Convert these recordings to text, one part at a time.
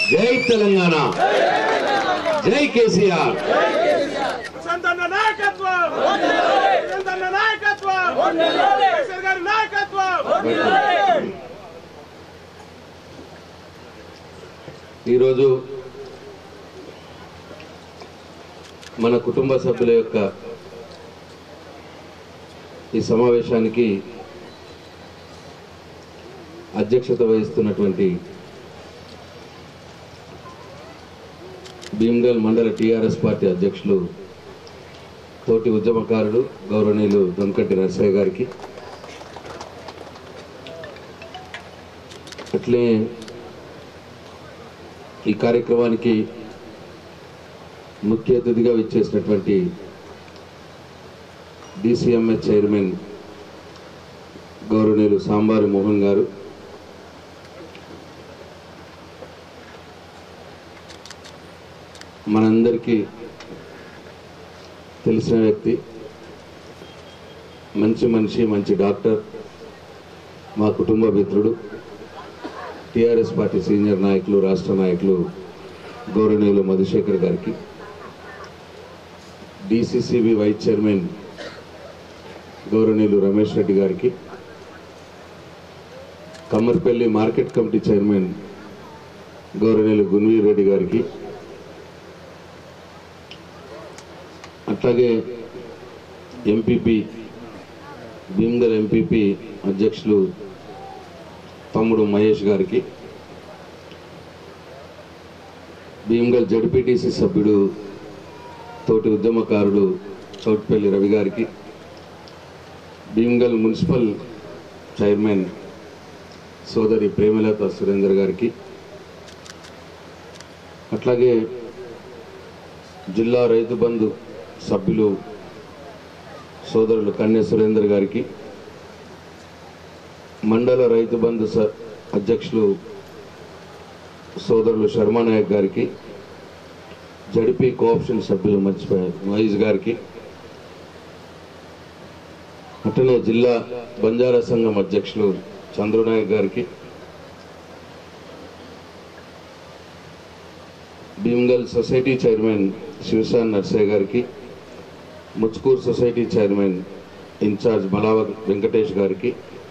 జై తెలంగాణ జై కేసీఆర్ సంతన్న నాయకత్వం సంతన్న నాయకత్వం కేసీఆర్ గారి నాయకత్వం ఈరోజు మన కుటుంబ సభ్యుల యొక్క ఈ సమావేశానికి అధ్యక్షత వహిస్తున్నటువంటి భీమ్గల్ మండల టీఆర్ఎస్ పార్టీ అధ్యక్షులు తోటి ఉద్యమకారుడు గౌరవనీయులు దొంకటి నరసయ్య గారికి అట్లే ఈ కార్యక్రమానికి ముఖ్య అతిథిగా విచ్చేసినటువంటి డిసిఎంఎస్ చైర్మన్ గౌరవనీయులు సాంబారి మోహన్ గారు మనందరికీ తెలిసిన వ్యక్తి మంచి మనిషి మంచి డాక్టర్ మా కుటుంబ మిత్రుడు టిఆర్ఎస్ పార్టీ సీనియర్ నాయకులు రాష్ట్ర నాయకులు గౌరవనీయులు మధుశేఖర్ గారికి డిసిసిబి వైస్ చైర్మన్ గౌరవనీయులు రమేష్ రెడ్డి గారికి కమ్మర్పల్లి మార్కెట్ కమిటీ చైర్మన్ గౌరవనీయులు గున్వీర్ రెడ్డి గారికి అట్లాగే ఎంపీపీ భీమ్గల్ ఎంపీపీ అధ్యక్షులు తమ్ముడు మహేష్ గారికి భీమ్గల్ జడ్పీటీసీ సభ్యుడు తోటి ఉద్యమకారుడు చౌట్పల్లి రవి గారికి భీమ్గల్ మున్సిపల్ చైర్మన్ సోదరి ప్రేమలత సురేందర్ గారికి అట్లాగే జిల్లా రైతు బంధు సభ్యులు సోదరులు కన్య సురేందర్ గారికి మండల రైతు బంధు స అధ్యక్షులు సోదరులు శర్మా నాయక్ గారికి జడిపి కోఆప్షన్ సభ్యులు మర్చిపోయారు మహేష్ గారికి అట్లనే జిల్లా బంజారా సంఘం అధ్యక్షులు చంద్రనాయక్ గారికి భీమ్గల్ సొసైటీ చైర్మన్ శివశాన్ నర్సయ్య గారికి Muchkur society chairman incharge Malava Venkatesh గారికి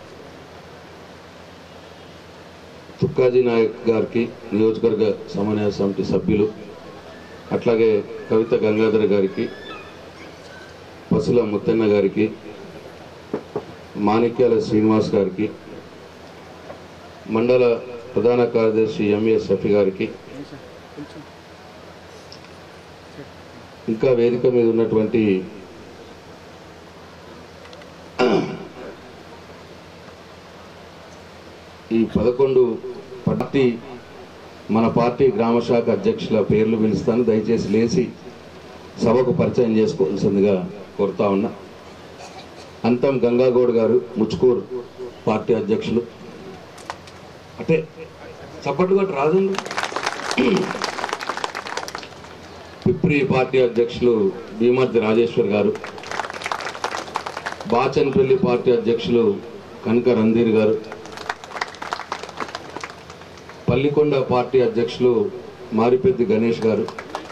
తుక్కాజీ నాయక్ గారికి నియోజకవర్గ సమన్వయ సమితి సభ్యులు అట్లాగే కవిత గంగాధర్ గారికి పసుల ముత్తన్న గారికి మాణిక్యాల శ్రీనివాస్ గారికి మండల ప్రధాన కార్యదర్శి ఎంఏ షఫీ గారికి ఇంకా వేదిక మీద ఉన్నటువంటి ఈ పదకొండు పార్టీ మన పార్టీ గ్రామ శాఖ అధ్యక్షుల పేర్లు పిలుస్తాను దయచేసి లేచి సభకు పరిచయం చేసుకోవాల్సిందిగా కోరుతా ఉన్నా అంతం గంగాగౌడ్ గారు ముచ్కూర్ పార్టీ అధ్యక్షులు అంటే చప్పట్లు కొట్టి రాజండి పిప్రి పార్టీ అధ్యక్షులు భీమర్తి రాజేశ్వర్ గారు బాచన్పల్లి పార్టీ అధ్యక్షులు కనక రంధీర్ గారు పల్లికొండ పార్టీ అధ్యక్షులు మారిపెద్ది గణేష్ గారు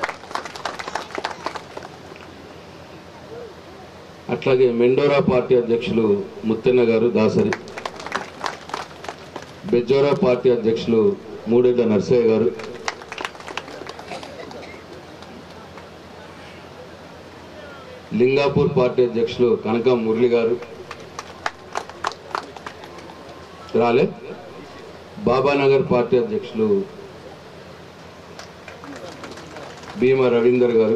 అట్లాగే మెండోరా పార్టీ అధ్యక్షులు ముత్తెన్న గారు దాసరి బెజ్జోరా పార్టీ అధ్యక్షులు మూడేళ్ల నర్సయ్య గారు లింగాపూర్ పార్టీ అధ్యక్షులు కనకం మురళి గారు రాలే బాబానగర్ పార్టీ అధ్యక్షులు భీమ రవీందర్ గారు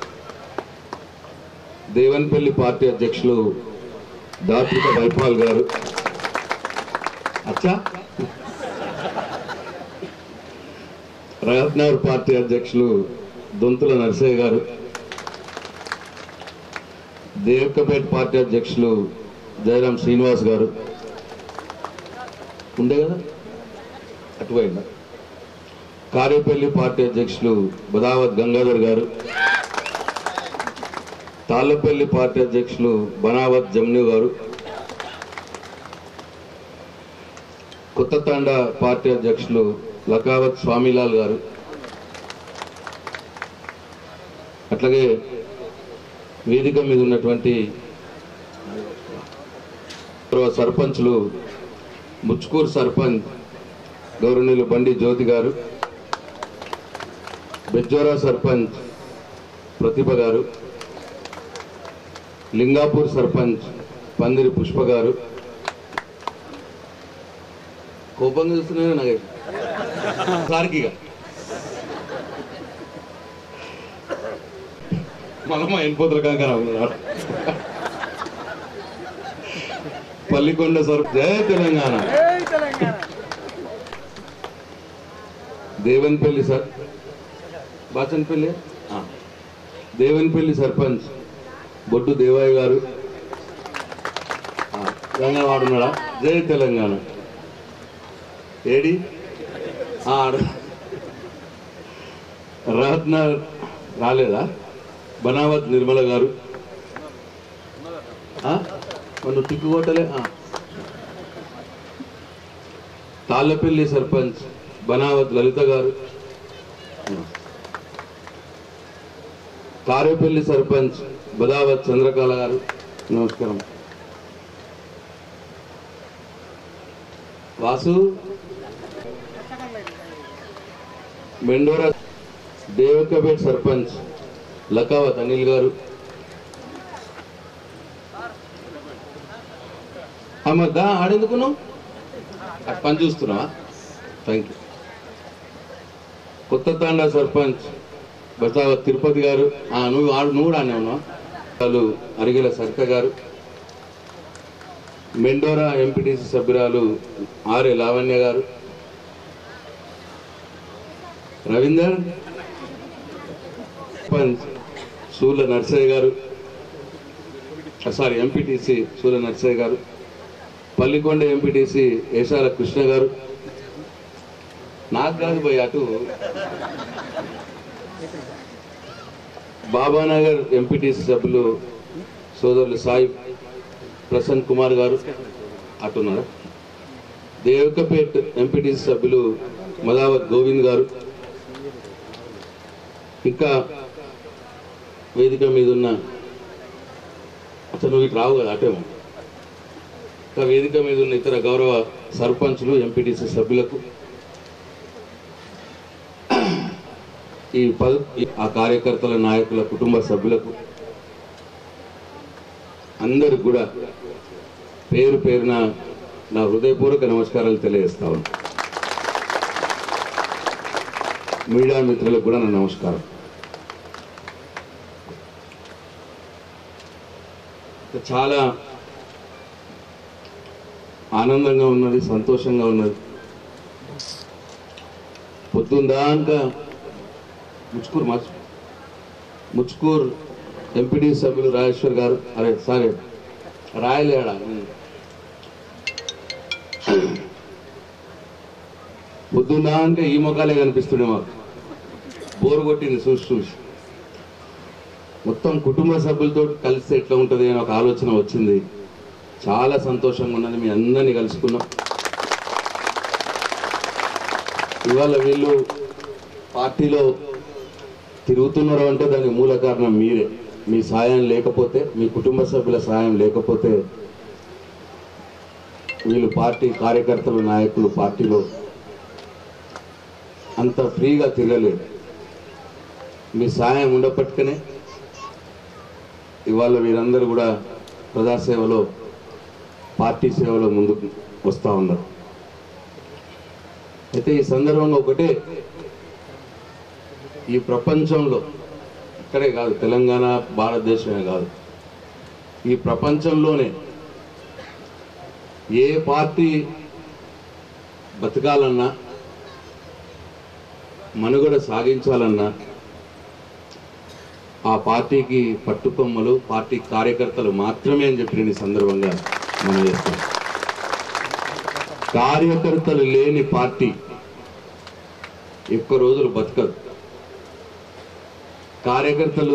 దేవన్పల్లి పార్టీ అధ్యక్షులు దాత్రిక వైపాల్ గారు అచ్చా రత్నగర్ పార్టీ అధ్యక్షులు దొంతుల నరసయ్య గారు దేవకపేట్ పార్టీ అధ్యక్షులు జయరాం శ్రీనివాస్ గారు ఉండే కదా అటువైనా కారేపల్లి పార్టీ అధ్యక్షులు బదావత్ గంగాధర్ గారు తాళ్ళపల్లి పార్టీ అధ్యక్షులు బనావత్ జమ్ను గారు కొత్త తాండా పార్టీ అధ్యక్షులు లకావత్ స్వామిలాల్ గారు అట్లాగే వేదిక మీద ఉన్నటువంటి గౌరవ సర్పంచ్లు ముచ్కూరు సర్పంచ్ గౌరవనీయులు బండి జ్యోతి గారు బెజ్జోరా సర్పంచ్ ప్రతిభ గారు లింగాపూర్ సర్పంచ్ పందిరి పుష్ప గారు కోపంగా చూస్తున్నాయి నాకు సార్కి మనమ ఎన్పోతుల కాకరా ఉన్నాడు పల్లికొండ సర్ జయ తెలంగాణ దేవన్పల్లి సార్ బాచన్పల్లి ఆ. దేవన్పల్లి సర్పంచ్ బొడ్డు దేవయ్య గారు ఆ, తెలంగాణ వాడున్నాడా జై తెలంగాణ ఏడి ఆ, ఆడ- రత్న రాలేదా బనావత్ నిర్మల గారు ఆ? మన టిక్కు కొట్టలే ఆ. తాళ్ళపల్లి సర్పంచ్ బనావత్ లలిత గారు కారేపల్లి సర్పంచ్ బదావత్ చంద్రకళ గారు నమస్కారం వాసు మెండోరా దేవకపేట్ సర్పంచ్ లకావత్ అనిల్ గారు అమ్మద్దా ఆడెందుకున్నావు అటు పని చూస్తున్నావా థ్యాంక్ యూ కొత్త తాండా సర్పంచ్ బసావత్ తిరుపతి గారు ఆ, నువ్వు ఆడు నువ్వు కూడా ఉన్నావు వాళ్ళు అరిగెల సరిత గారు మెండోరా ఎంపీటీసీ సభ్యురాలు ఆర్ఏ లావణ్య గారు రవీందర్ సర్పంచ్ సూల నర్సయ్య గారు సారీ ఎంపీటీసీ సూల నర్సయ్య గారు పల్లికొండ ఎంపీటీసీ ఏషాల కృష్ణ గారు నాకు కాదు పోయి అటు బాబానగర్ ఎంపీటీసీ సభ్యులు సోదరులు సాయి ప్రసన్న కుమార్ గారు అటున్నారు దేవకపేట్ ఎంపీటీసీ సభ్యులు మదావత్ గోవింద్ గారు ఇంకా వేదిక మీద ఉన్న అసలు నువ్వు ఇటు రావు కదా అటేమో ఇంకా వేదిక మీద ఉన్న ఇతర గౌరవ సర్పంచులు ఎంపీటీసీ సభ్యులకు ఈ పద ఈ- ఆ కార్యకర్తల నాయకుల కుటుంబ సభ్యులకు అందరికి కూడా పేరు పేరున నా హృదయపూర్వక నమస్కారాలు తెలియజేస్తా ఉన్నాను మీడియా మిత్రులకు కూడా నా నమస్కారం చాలా ఆనందంగా ఉన్నది సంతోషంగా ఉన్నది పొద్దుందాక ముచ్కూరు మచ్ ముచ్కూరు ఎంపీడీ సభ్యులు రాజేశ్వర్ గారు అరే సారీ రాయలేడా పొద్దున్నాక ఈ మొఖాలే కనిపిస్తుండే మాకు బోరు కొట్టింది చూసి చూసి మొత్తం కుటుంబ సభ్యులతో కలిస్తే ఎట్లా ఉంటుంది అని ఒక ఆలోచన వచ్చింది చాలా సంతోషంగా ఉన్నది మీ అందరినీ కలుసుకున్నాం ఇవాళ వీళ్ళు పార్టీలో తిరుగుతున్నారు అంటే దానికి మూల కారణం మీరే మీ సాయం లేకపోతే మీ కుటుంబ సభ్యుల సాయం లేకపోతే వీళ్ళు పార్టీ కార్యకర్తలు నాయకులు పార్టీలో అంత ఫ్రీగా తిరగలేదు మీ సాయం ఉండపట్టుకనే ఇవాళ వీరందరూ కూడా ప్రజాసేవలో పార్టీ సేవలో ముందుకు వస్తూ ఉన్నారు అయితే ఈ సందర్భంగా ఒకటే ఈ ప్రపంచంలో ఇక్కడే కాదు తెలంగాణ భారతదేశమే కాదు ఈ ప్రపంచంలోనే ఏ పార్టీ బతకాలన్నా మనుగడ సాగించాలన్నా ఆ పార్టీకి పట్టుకొమ్మలు పార్టీ కార్యకర్తలు మాత్రమే అని చెప్పి నేను ఈ సందర్భంగా మనం చేస్తాను కార్యకర్తలు లేని పార్టీ ఎక్కువ రోజులు బతకదు కార్యకర్తలు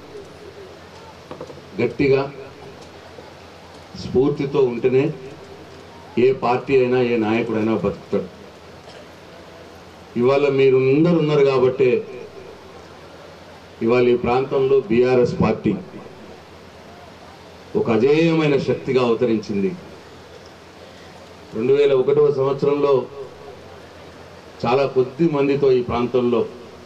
గట్టిగా స్ఫూర్తితో ఉంటేనే ఏ పార్టీ అయినా ఏ నాయకుడైనా బతుకుతాడు ఇవాళ మీరు అందరు ఉన్నారు కాబట్టే ఇవాళ ఈ ప్రాంతంలో బీఆర్ఎస్ పార్టీ ఒక అజేయమైన శక్తిగా అవతరించింది రెండు వేల ఒకటవ సంవత్సరంలో చాలా కొద్ది మందితో ఈ ప్రాంతంలో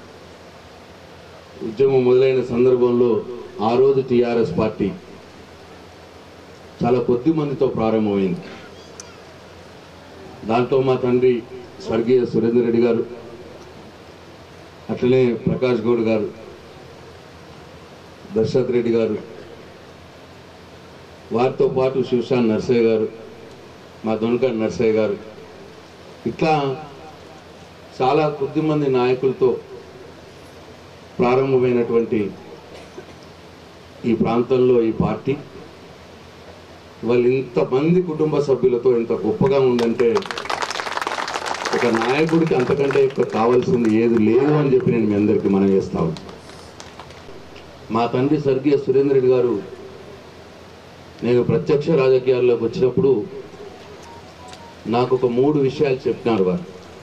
ఉద్యమం మొదలైన సందర్భంలో ఆ రోజు టీఆర్ఎస్ పార్టీ చాలా కొద్ది మందితో ప్రారంభమైంది దాంట్లో మా తండ్రి స్వర్గీయ సురేందర్ రెడ్డి గారు అట్లనే ప్రకాష్ గౌడ్ గారు దశరథ్ రెడ్డి గారు వారితో పాటు శివశాన్ నర్సయ్య గారు మా దొనక నర్సయ్య గారు ఇట్లా చాలా కొద్ది మంది నాయకులతో ప్రారంభమైనటువంటి ఈ ప్రాంతంలో ఈ పార్టీ వాళ్ళు ఇంతమంది కుటుంబ సభ్యులతో ఇంత గొప్పగా ఉందంటే ఒక నాయకుడికి అంతకంటే ఎక్కువ కావాల్సింది ఏది లేదు అని చెప్పి నేను మీ అందరికీ మనం చేస్తాను మా తండ్రి స్వర్గీయ సురేంద్ర రెడ్డి గారు నేను ప్రత్యక్ష రాజకీయాల్లోకి వచ్చినప్పుడు నాకు ఒక మూడు విషయాలు చెప్పినారు వారు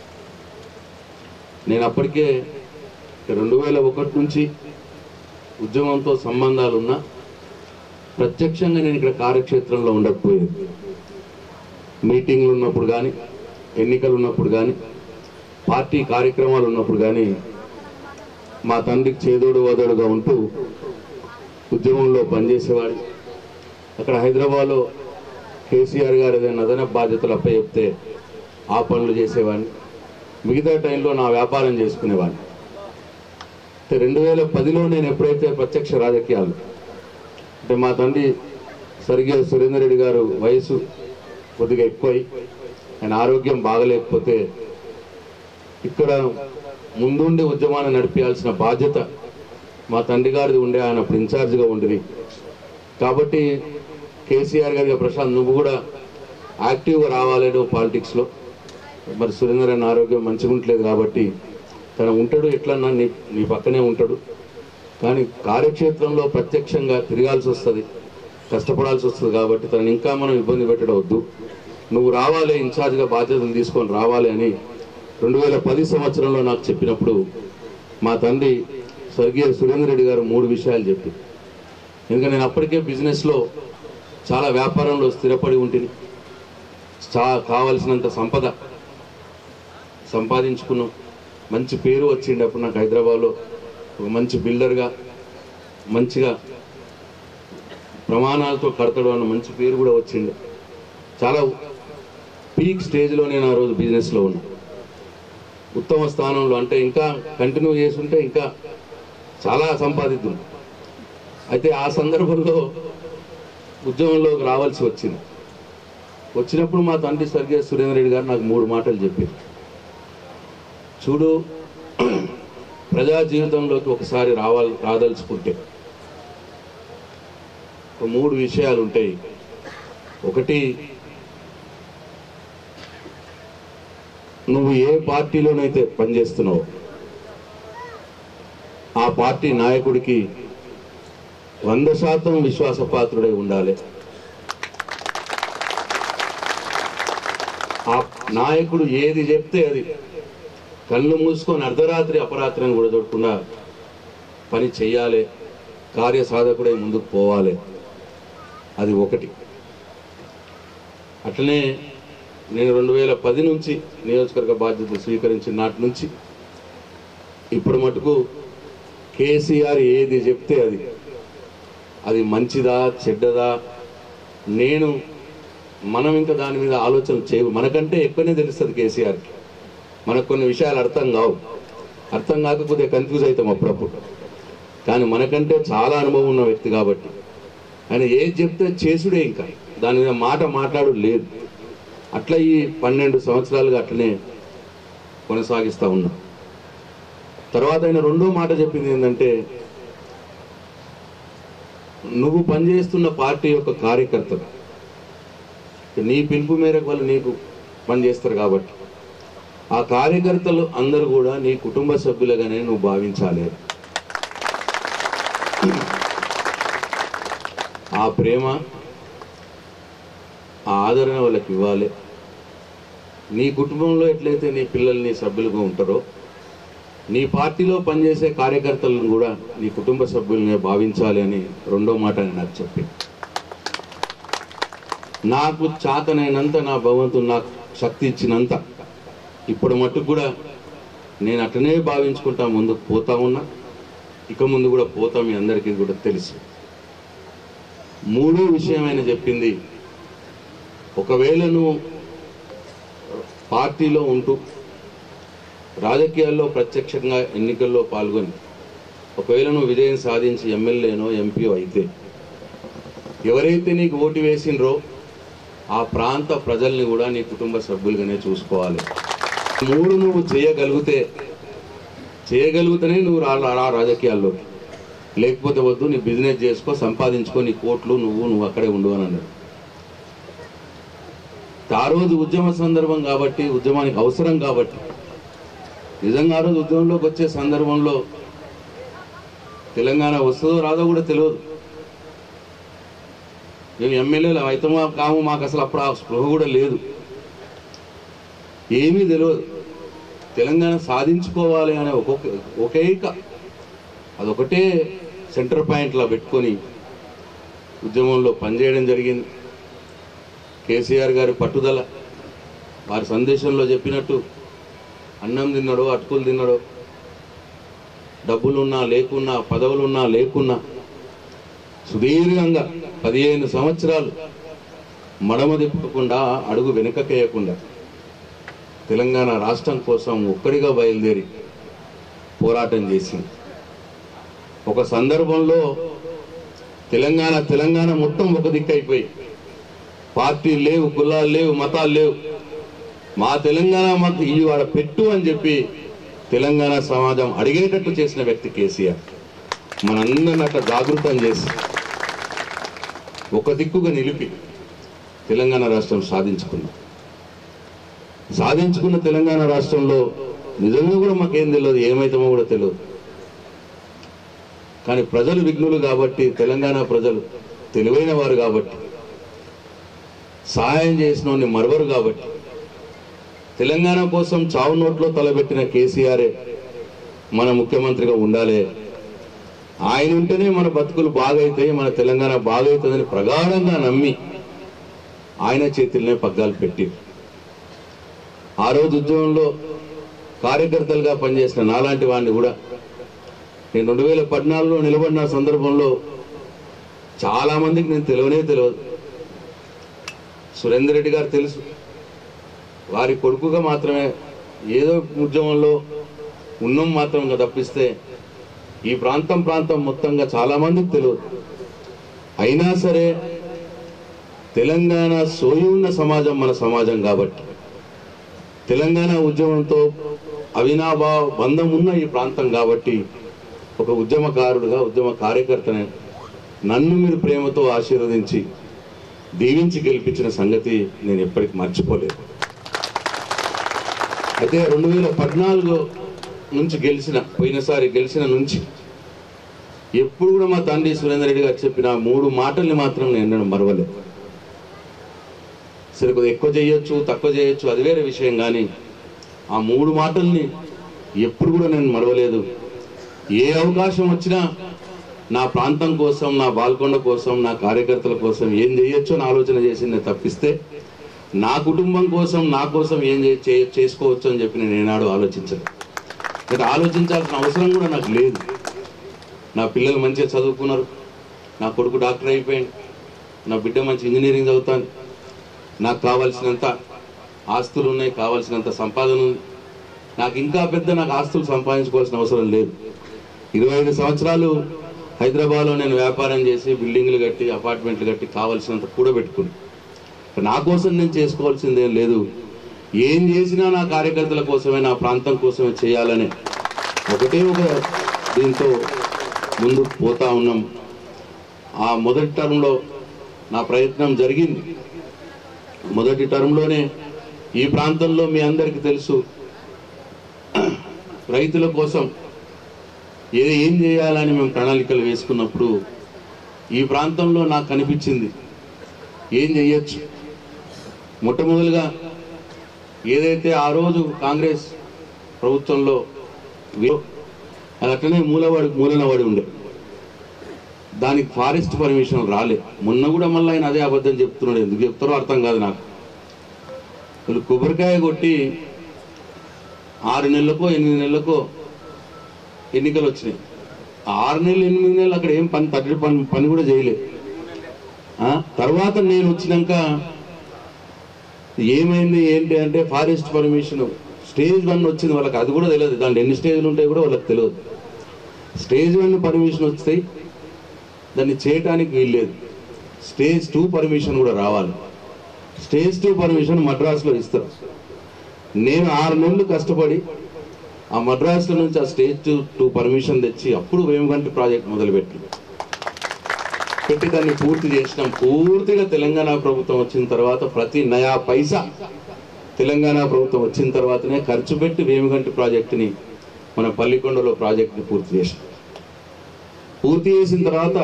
నేను అప్పటికే రెండు వేల ఒకటి నుంచి ఉద్యమంతో సంబంధాలు ఉన్నా ప్రత్యక్షంగా నేను ఇక్కడ కార్యక్షేత్రంలో ఉండకపోయేది మీటింగ్లు ఉన్నప్పుడు కానీ ఎన్నికలు ఉన్నప్పుడు కానీ పార్టీ కార్యక్రమాలు ఉన్నప్పుడు కానీ మా తండ్రికి చేదోడు వదోడుగా ఉంటూ ఉద్యమంలో పనిచేసేవాడు అక్కడ హైదరాబాద్లో కేసీఆర్ గారు ఏదైనా అదనపు బాధ్యతలు అప్పచెప్తే ఆ పనులు చేసేవాడిని మిగతా టైంలో నా వ్యాపారం చేసుకునేవాడిని అయితే రెండు వేల పదిలో నేను ఎప్పుడైతే ప్రత్యక్ష రాజకీయాలు అంటే మా తండ్రి స్వర్గీయ సురేందర్ రెడ్డి గారు వయసు కొద్దిగా ఎక్కువై ఆయన ఆరోగ్యం బాగలేకపోతే ఇక్కడ ముందుండి ఉద్యమాన్ని నడిపించాల్సిన బాధ్యత మా తండ్రి గారిది ఉండే ఆయన అప్పుడు ఇన్ఛార్జ్గా ఉండి కాబట్టి కేసీఆర్ గారికి ప్రశాంత్ నువ్వు కూడా యాక్టివ్గా రావాలి నువ్వు పాలిటిక్స్లో మరి సురేందర్ అన్న ఆరోగ్యం మంచిగా ఉండలేదు కాబట్టి తను ఉంటాడు ఎట్లన్నా నీ నీ పక్కనే ఉంటాడు కానీ కార్యక్షేత్రంలో ప్రత్యక్షంగా తిరగాల్సి వస్తుంది కష్టపడాల్సి వస్తుంది కాబట్టి తనని ఇంకా మనం ఇబ్బంది పెట్టడం వద్దు నువ్వు రావాలి ఇన్ఛార్జ్గా బాధ్యతలు తీసుకొని రావాలి అని రెండు వేల పది సంవత్సరంలో నాకు చెప్పినప్పుడు మా తండ్రి స్వర్గీయ సురేందర్ రెడ్డి గారు మూడు విషయాలు చెప్పి ఎందుకంటే నేను అప్పటికే బిజినెస్లో చాలా వ్యాపారంలో స్థిరపడి ఉంటుంది చా కావలసినంత సంపద సంపాదించుకున్నాం మంచి పేరు వచ్చింది అప్పుడు నాకు హైదరాబాద్లో ఒక మంచి బిల్డర్గా మంచిగా ప్రమాణాలతో కడతాడు అన్న మంచి పేరు కూడా వచ్చింది చాలా పీక్ స్టేజ్లో నేను ఆ రోజు బిజినెస్లో ఉన్నా ఉత్తమ స్థానంలో అంటే ఇంకా కంటిన్యూ చేస్తుంటే ఇంకా చాలా సంపాదిద్దాం అయితే ఆ సందర్భంలో ఉద్యమంలోకి రావాల్సి వచ్చింది వచ్చినప్పుడు మా తండ్రి స్వర్గీయ సురేంద్ర రెడ్డి గారు నాకు మూడు మాటలు చెప్పారు చూడు ప్రజా జీవితంలోకి ఒకసారి రావాలి రాదలుచుకుంటే ఒక మూడు విషయాలు ఉంటాయి ఒకటి నువ్వు ఏ పార్టీలోనైతే పనిచేస్తున్నావో ఆ పార్టీ నాయకుడికి వంద శాతం విశ్వాసపాత్రుడై ఉండాలి ఆ నాయకుడు ఏది చెప్తే అది కళ్ళు మూసుకొని అర్ధరాత్రి అపరాత్రం కూడా చూడకుండా పని చెయ్యాలి కార్యసాధకుడై ముందుకు పోవాలి అది ఒకటి అట్లనే నేను రెండు వేల పది నుంచి నియోజకవర్గ బాధ్యత స్వీకరించిన నాటి నుంచి ఇప్పుడు మటుకు కేసీఆర్ ఏది చెప్తే అది అది మంచిదా చెడ్డదా నేను మనం ఇంకా దాని మీద ఆలోచన చేయ మనకంటే ఎక్కువనే తెలుస్తుంది కేసీఆర్కి మనకు కొన్ని విషయాలు అర్థం కావు అర్థం కాకపోతే కన్ఫ్యూజ్ అవుతాం అప్పుడప్పుడు కానీ మనకంటే చాలా అనుభవం ఉన్న వ్యక్తి కాబట్టి ఆయన ఏది చెప్తే చేసుడే ఇంకా దాని మీద మాట మాట్లాడు లేదు అట్లా ఈ పన్నెండు సంవత్సరాలుగా అట్లనే కొనసాగిస్తూ ఉన్నాం తర్వాత ఆయన రెండో మాట చెప్పింది ఏంటంటే నువ్వు పనిచేస్తున్న పార్టీ యొక్క కార్యకర్తలు నీ పిలుపు మేరకు వాళ్ళు నీకు పనిచేస్తారు కాబట్టి ఆ కార్యకర్తలు అందరూ కూడా నీ కుటుంబ సభ్యులుగానే నువ్వు భావించాలి ఆ ప్రేమ ఆ ఆదరణ వాళ్ళకి ఇవ్వాలి నీ కుటుంబంలో ఎట్లయితే నీ పిల్లలు నీ సభ్యులుగా ఉంటారో నీ పార్టీలో పనిచేసే కార్యకర్తలను కూడా నీ కుటుంబ సభ్యులనే భావించాలి అని రెండో మాట నేను నాకు చెప్పి నాకు చాతనైనంత నా భగవంతుడు నాకు శక్తి ఇచ్చినంత ఇప్పుడు మట్టుకు కూడా నేను అట్లనే భావించుకుంటా ముందుకు పోతా ఉన్నా ఇక ముందు కూడా పోతా మీ అందరికీ కూడా తెలుసు మూడో విషయం ఆయన చెప్పింది ఒకవేళ నువ్వు పార్టీలో ఉంటూ రాజకీయాల్లో ప్రత్యక్షంగా ఎన్నికల్లో పాల్గొని ఒకవేళ నువ్వు విజయం సాధించి ఎమ్మెల్యేనో ఎంపీఓ అయితే ఎవరైతే నీకు ఓటు వేసిండ్రో ఆ ప్రాంత ప్రజల్ని కూడా నీ కుటుంబ సభ్యులుగానే చూసుకోవాలి మూడు నువ్వు చేయగలిగితే చేయగలిగితేనే నువ్వు రా రా రాజకీయాల్లో లేకపోతే వద్దు నీ బిజినెస్ చేసుకో సంపాదించుకో నీ కోట్లు నువ్వు నువ్వు అక్కడే ఉండు అని అన్నాడు ఆ రోజు ఉద్యమ సందర్భం కాబట్టి ఉద్యమానికి అవసరం కాబట్టి నిజంగా ఆ రోజు ఉద్యమంలోకి వచ్చే సందర్భంలో తెలంగాణ వస్తుందో రాదో కూడా తెలియదు మేము ఎమ్మెల్యేలు అయితమా కాము మాకు అసలు అప్పుడు ఆ స్పృహ కూడా లేదు ఏమీ తెలియదు తెలంగాణ సాధించుకోవాలి అనే ఒక్కొక్క ఒకేక అదొకటే సెంటర్ పాయింట్లా పెట్టుకొని ఉద్యమంలో పనిచేయడం జరిగింది కేసీఆర్ గారి పట్టుదల వారి సందేశంలో చెప్పినట్టు అన్నం తిన్నాడో అటుకులు తిన్నాడో డబ్బులున్నా లేకున్నా పదవులున్నా లేకున్నా సుదీర్ఘంగా పదిహేను సంవత్సరాలు మడమ తిప్పకుండా అడుగు వెనుకకేయకుండా తెలంగాణ రాష్ట్రం కోసం ఒక్కడిగా బయలుదేరి పోరాటం చేసింది ఒక సందర్భంలో తెలంగాణ తెలంగాణ మొత్తం ఒక దిక్కైపోయి పార్టీలు లేవు కులాలు లేవు మతాలు లేవు మా తెలంగాణ మాకు ఈ వాడ పెట్టు అని చెప్పి తెలంగాణ సమాజం అడిగేటట్టు చేసిన వ్యక్తి కేసీఆర్ మనందరిని అట్లా జాగృతం చేసి ఒక దిక్కుగా నిలిపి తెలంగాణ రాష్ట్రం సాధించుకుంది సాధించుకున్న తెలంగాణ రాష్ట్రంలో నిజంగా కూడా మాకేం తెలియదు ఏమైతామో కూడా తెలియదు కానీ ప్రజలు విఘ్నులు కాబట్టి తెలంగాణ ప్రజలు తెలివైన వారు కాబట్టి సహాయం చేసిన వాడిని మరవరు కాబట్టి తెలంగాణ కోసం చావు నోట్లో తలబెట్టిన కేసీఆరే మన ముఖ్యమంత్రిగా ఉండాలి ఆయన ఉంటేనే మన బతుకులు బాగైతాయి మన తెలంగాణ బాగైతుందని ప్రగాఢంగా నమ్మి ఆయన చేతులనే పగ్గాలు పెట్టి ఆ రోజు ఉద్యమంలో కార్యకర్తలుగా పనిచేసిన నాలాంటి వాడిని కూడా నేను రెండు వేల పద్నాలుగులో నిలబడిన సందర్భంలో చాలా మందికి నేను తెలియనే తెలియదు సురేందర్ రెడ్డి గారు తెలుసు వారి కొడుకుగా మాత్రమే ఏదో ఉద్యమంలో ఉన్నాం మాత్రంగా తప్పిస్తే ఈ ప్రాంతం ప్రాంతం మొత్తంగా చాలా మందికి తెలియదు అయినా సరే తెలంగాణ సోయి ఉన్న సమాజం మన సమాజం కాబట్టి తెలంగాణ ఉద్యమంతో అవినాభావ బంధం ఉన్న ఈ ప్రాంతం కాబట్టి ఒక ఉద్యమకారుడుగా ఉద్యమ కార్యకర్తనే నన్ను మీరు ప్రేమతో ఆశీర్వదించి దీవించి గెలిపించిన సంగతి నేను ఎప్పటికీ మర్చిపోలేదు అయితే రెండు వేల పద్నాలుగు నుంచి గెలిచిన పోయినసారి గెలిచిన నుంచి ఎప్పుడు కూడా మా తండ్రి సురేందర్ రెడ్డి గారు చెప్పిన ఆ మూడు మాటల్ని మాత్రం నేను ఎన్నడూ మరవలేదు సరే కొద్దిగా ఎక్కువ చేయొచ్చు తక్కువ చేయొచ్చు అది వేరే విషయం కానీ ఆ మూడు మాటల్ని ఎప్పుడు కూడా నేను మరవలేదు ఏ అవకాశం వచ్చినా నా ప్రాంతం కోసం నా బాల్కొండ కోసం నా కార్యకర్తల కోసం ఏం చేయొచ్చో అని ఆలోచన చేసింది తప్పిస్తే నా కుటుంబం కోసం నా కోసం ఏం చే- చే- చేసుకోవచ్చు అని చెప్పి నేను ఏనాడు ఆలోచించను అంటే ఆలోచించాల్సిన అవసరం కూడా నాకు లేదు నా పిల్లలు మంచిగా చదువుకున్నారు నా కొడుకు డాక్టర్ అయిపోయాడు నా బిడ్డ మంచి ఇంజనీరింగ్ చదువుతాను నాకు కావాల్సినంత ఆస్తులు ఉన్నాయి కావాల్సినంత సంపాదన ఉంది నాకు ఇంకా పెద్ద నాకు ఆస్తులు సంపాదించుకోవాల్సిన అవసరం లేదు ఇరవై ఐదు సంవత్సరాలు హైదరాబాద్లో నేను వ్యాపారం చేసి బిల్డింగ్లు కట్టి అపార్ట్మెంట్లు కట్టి కావాల్సినంత కూడబెట్టుకుని నా కోసం నేను చేసుకోవాల్సిందేం లేదు ఏం చేసినా నా కార్యకర్తల కోసమే నా ప్రాంతం కోసమే చేయాలని ఒకటే ఒక దీంతో ముందు పోతా ఉన్నాం ఆ మొదటి టర్మ్లో నా ప్రయత్నం జరిగింది మొదటి టర్మ్లోనే ఈ ప్రాంతంలో మీ అందరికీ తెలుసు రైతుల కోసం ఏది ఏం చేయాలని మేము ప్రణాళికలు వేసుకున్నప్పుడు ఈ ప్రాంతంలో నాకు కనిపించింది ఏం చెయ్యొచ్చు మొట్టమొదలుగా ఏదైతే ఆ రోజు కాంగ్రెస్ ప్రభుత్వంలో వీ- అది అట్లనే మూలవాడి మూలన వాడి ఉండే దానికి ఫారెస్ట్ పర్మిషన్ రాలే మొన్న కూడా మళ్ళీ ఆయన అదే అబద్ధం చెప్తున్నాడు ఎందుకు చెప్తారో అర్థం కాదు నాకు వీళ్ళు కొబ్బరికాయ కొట్టి ఆరు నెలలకో ఎనిమిది నెలలకో ఎన్నికలు వచ్చినాయి ఆరు నెలలు ఎనిమిది నెలలు అక్కడ ఏం పని తగ్గడి పని పని కూడా చేయలేదు ఆ, తర్వాత నేను వచ్చినాక ఏమైంది ఏంటి అంటే ఫారెస్ట్ పర్మిషన్ స్టేజ్ వన్ వచ్చింది వాళ్ళకి అది కూడా తెలియదు దాంట్లో ఎన్ని స్టేజ్లు ఉంటాయి కూడా వాళ్ళకి తెలియదు స్టేజ్ వన్ పర్మిషన్ వస్తాయి దాన్ని చేయటానికి వీల్లేదు స్టేజ్ టూ పర్మిషన్ కూడా రావాలి స్టేజ్ టూ పర్మిషన్ మద్రాసులో ఇస్తారు నేను ఆరు నెలలు కష్టపడి ఆ మద్రాసులో నుంచి ఆ స్టేజ్ టూ టూ పర్మిషన్ తెచ్చి అప్పుడు వేమగంటి ప్రాజెక్ట్ మొదలుపెట్టి పెట్టి దాన్ని పూర్తి చేసినాం పూర్తిగా తెలంగాణ ప్రభుత్వం వచ్చిన తర్వాత ప్రతి నయా పైసా తెలంగాణ ప్రభుత్వం వచ్చిన తర్వాతనే ఖర్చు పెట్టి వేమగంటి ప్రాజెక్టుని మన పల్లికొండలో ప్రాజెక్టుని పూర్తి చేసాం పూర్తి చేసిన తర్వాత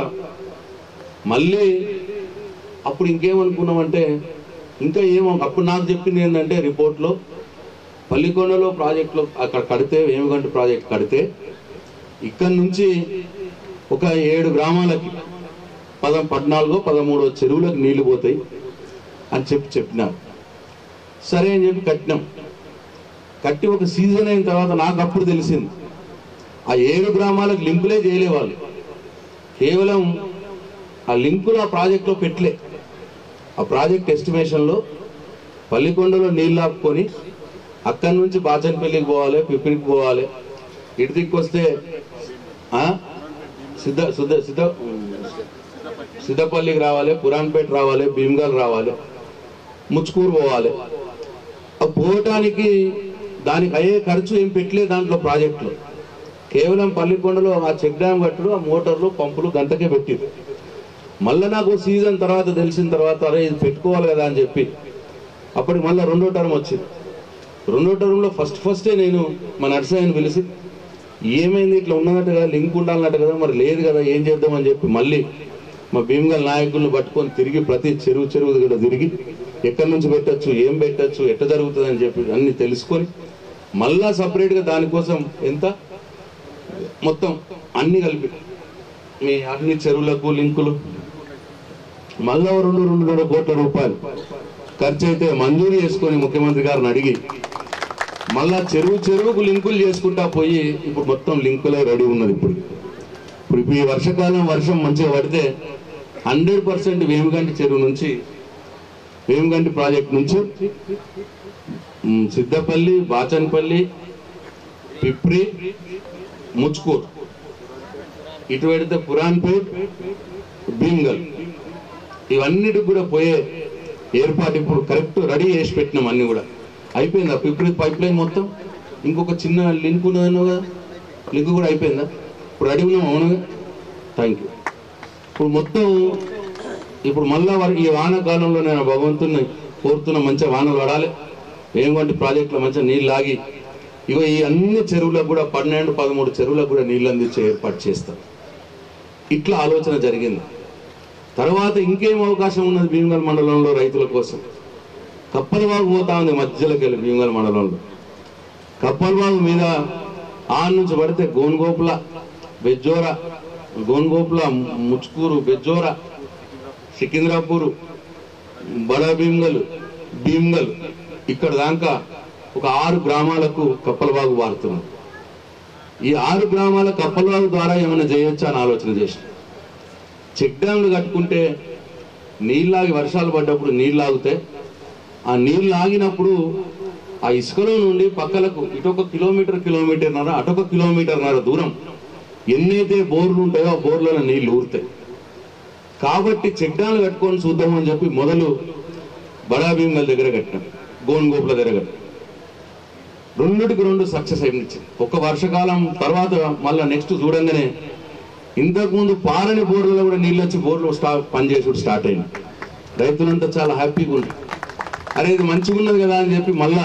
మళ్ళీ అప్పుడు ఇంకేమనుకున్నామంటే ఇంకా ఏమో అప్పుడు నాకు చెప్పింది ఏంటంటే రిపోర్ట్లో పల్లికొండలో ప్రాజెక్టులో అక్కడ కడితే వేమగంటి ప్రాజెక్ట్ కడితే ఇక్కడ నుంచి ఒక ఏడు గ్రామాలకి పద పద్నాలుగో పదమూడో చెరువులకు నీళ్లు పోతాయి అని చెప్పి చెప్పినారు సరే అని చెప్పి కట్టినాం కట్టి ఒక సీజన్ అయిన తర్వాత నాకు అప్పుడు తెలిసింది ఆ ఏడు గ్రామాలకు లింకులే చేయలే వాళ్ళు కేవలం ఆ లింకులు ఆ ప్రాజెక్ట్లో పెట్టలే ఆ ప్రాజెక్ట్ ఎస్టిమేషన్లో పల్లికొండలో నీళ్ళు ఆపుకొని అక్కడి నుంచి బాచన్పల్లికి పోవాలి పిప్పిరికి పోవాలి ఇటు దిక్కు వస్తే ఆ, సిద్ధ సిద్ధ సిద్ధ సిద్ధపల్లికి రావాలి పురాణపేట రావాలి భీమ్గల్ రావాలి ముచ్కూరు పోవాలి ఆ పోవటానికి దానికి అయ్యే ఖర్చు ఏం పెట్టలే దాంట్లో ప్రాజెక్టులో కేవలం పల్లికొండలో ఆ చెక్ డ్యామ్ కట్టుడు ఆ మోటార్లు పంపులు గంటకే పెట్టిరు మళ్ళీ నాకు సీజన్ తర్వాత తెలిసిన తర్వాత అరే ఇది పెట్టుకోవాలి కదా అని చెప్పి అప్పటికి మళ్ళీ రెండో టర్మ్ వచ్చింది రెండో టర్మ్లో ఫస్ట్ ఫస్టే నేను మా నర్సయ్యని పిలిచి ఏమైంది ఇట్లా ఉన్నదట కదా లింక్ ఉండాలన్నట్టు కదా మరి లేదు కదా ఏం చేద్దామని చెప్పి మళ్ళీ మా భీమగల్ నాయకులను పట్టుకొని తిరిగి ప్రతి చెరువు చెరువు కూడా తిరిగి ఎక్కడి నుంచి పెట్టచ్చు ఏం పెట్టచ్చు ఎట్ట జరుగుతుంది అని చెప్పి అన్ని తెలుసుకొని మళ్ళా సపరేట్గా దానికోసం ఎంత మొత్తం అన్ని కలిపి మీ అన్ని చెరువులకు లింకులు మళ్ళా ఓ రెండు రెండున్నర కోట్ల రూపాయలు ఖర్చు అయితే మంజూరు చేసుకొని ముఖ్యమంత్రి గారిని అడిగి మళ్ళా చెరువు చెరువుకు లింకులు చేసుకుంటా పోయి ఇప్పుడు మొత్తం లింకులే రెడీ ఉన్నది ఇప్పుడు ఇప్పుడు ఇప్పుడు ఈ వర్షకాలం వర్షం మంచిగా పడితే హండ్రెడ్ పర్సెంట్ వేమగంటి చెరువు నుంచి వేమగంటి ప్రాజెక్ట్ నుంచి ఉమ్, సిద్దపల్లి బాచన్పల్లి పిప్రి ముచ్కూర్ ఇటు పెడితే పురాన్పేట్ భీమ్గల్ ఇవన్నిటికి కూడా పోయే ఏర్పాటు ఇప్పుడు కరెక్ట్ రెడీ చేసి పెట్టినాం అన్ని కూడా అయిపోయిందా పిప్రి పైప్ లైన్ మొత్తం ఇంకొక చిన్న లింక్ ఉన్నదన్నావు కదా లింక్ కూడా అయిపోయిందా ఇప్పుడు రెడీ ఉన్నాం అవునుగా థ్యాంక్ యూ ఇప్పుడు మొత్తం ఇప్పుడు మళ్ళా వారికి ఈ వానాకాలంలో నేను భగవంతుని కోరుతున్న మంచిగా వానలు పడాలి ఏంగంటే ప్రాజెక్టులో మంచిగా నీళ్ళు లాగి ఇగో ఈ అన్ని చెరువులకు కూడా పన్నెండు పదమూడు చెరువులకు కూడా నీళ్ళు అందించే ఏర్పాటు చేస్తాం ఇట్లా ఆలోచన జరిగింది తర్వాత ఇంకేం అవకాశం ఉన్నది భీమగల్ మండలంలో రైతుల కోసం కప్పలవాగు పోతా ఉంది మధ్యలోకి వెళ్ళి భీమగల్ మండలంలో కప్పలవాగు మీద ఆ నుంచి పడితే గోన్గోపుల బెజ్జోర గోన్గోపుల ముచ్కూరు బెజ్జోర సికింద్రాపూర్ బడా భీమ్గల్ భీమ్గల్ ఇక్కడ దాకా ఒక ఆరు గ్రామాలకు కప్పలవాగు వారుతున్నాం ఈ ఆరు గ్రామాల కప్పలవాగు ద్వారా ఏమైనా చేయొచ్చా అని ఆలోచన చేసిన చెక్ డ్యామ్లు కట్టుకుంటే నీళ్ళాగి వర్షాలు పడ్డప్పుడు నీళ్ళు ఆగితే ఆ నీళ్ళు ఆగినప్పుడు ఆ ఇసుకలో నుండి పక్కలకు ఇటొక కిలోమీటర్ కిలోమీటర్న్నర అటొక కిలోమీటర్న్నర దూరం ఎన్నైతే బోర్లు ఉంటాయో ఆ బోర్లలో నీళ్లు ఊరుతాయి కాబట్టి చెక్ డ్యామ్లు కట్టుకొని చూద్దామని చెప్పి మొదలు బడా భీమల దగ్గర కట్టినాం గోన్గోపుల దగ్గర కట్టినాం రెండుటికి రెండు సక్సెస్ అయింది ఒక వర్షకాలం తర్వాత మళ్ళీ నెక్స్ట్ చూడంగానే ఇంతకు ముందు పారని బోర్లలో కూడా నీళ్ళు వచ్చి బోర్లు స్టా పనిచేసుడు స్టార్ట్ అయింది రైతులంతా చాలా హ్యాపీగా ఉంది అరే ఇది మంచిగా ఉన్నది కదా అని చెప్పి మళ్ళా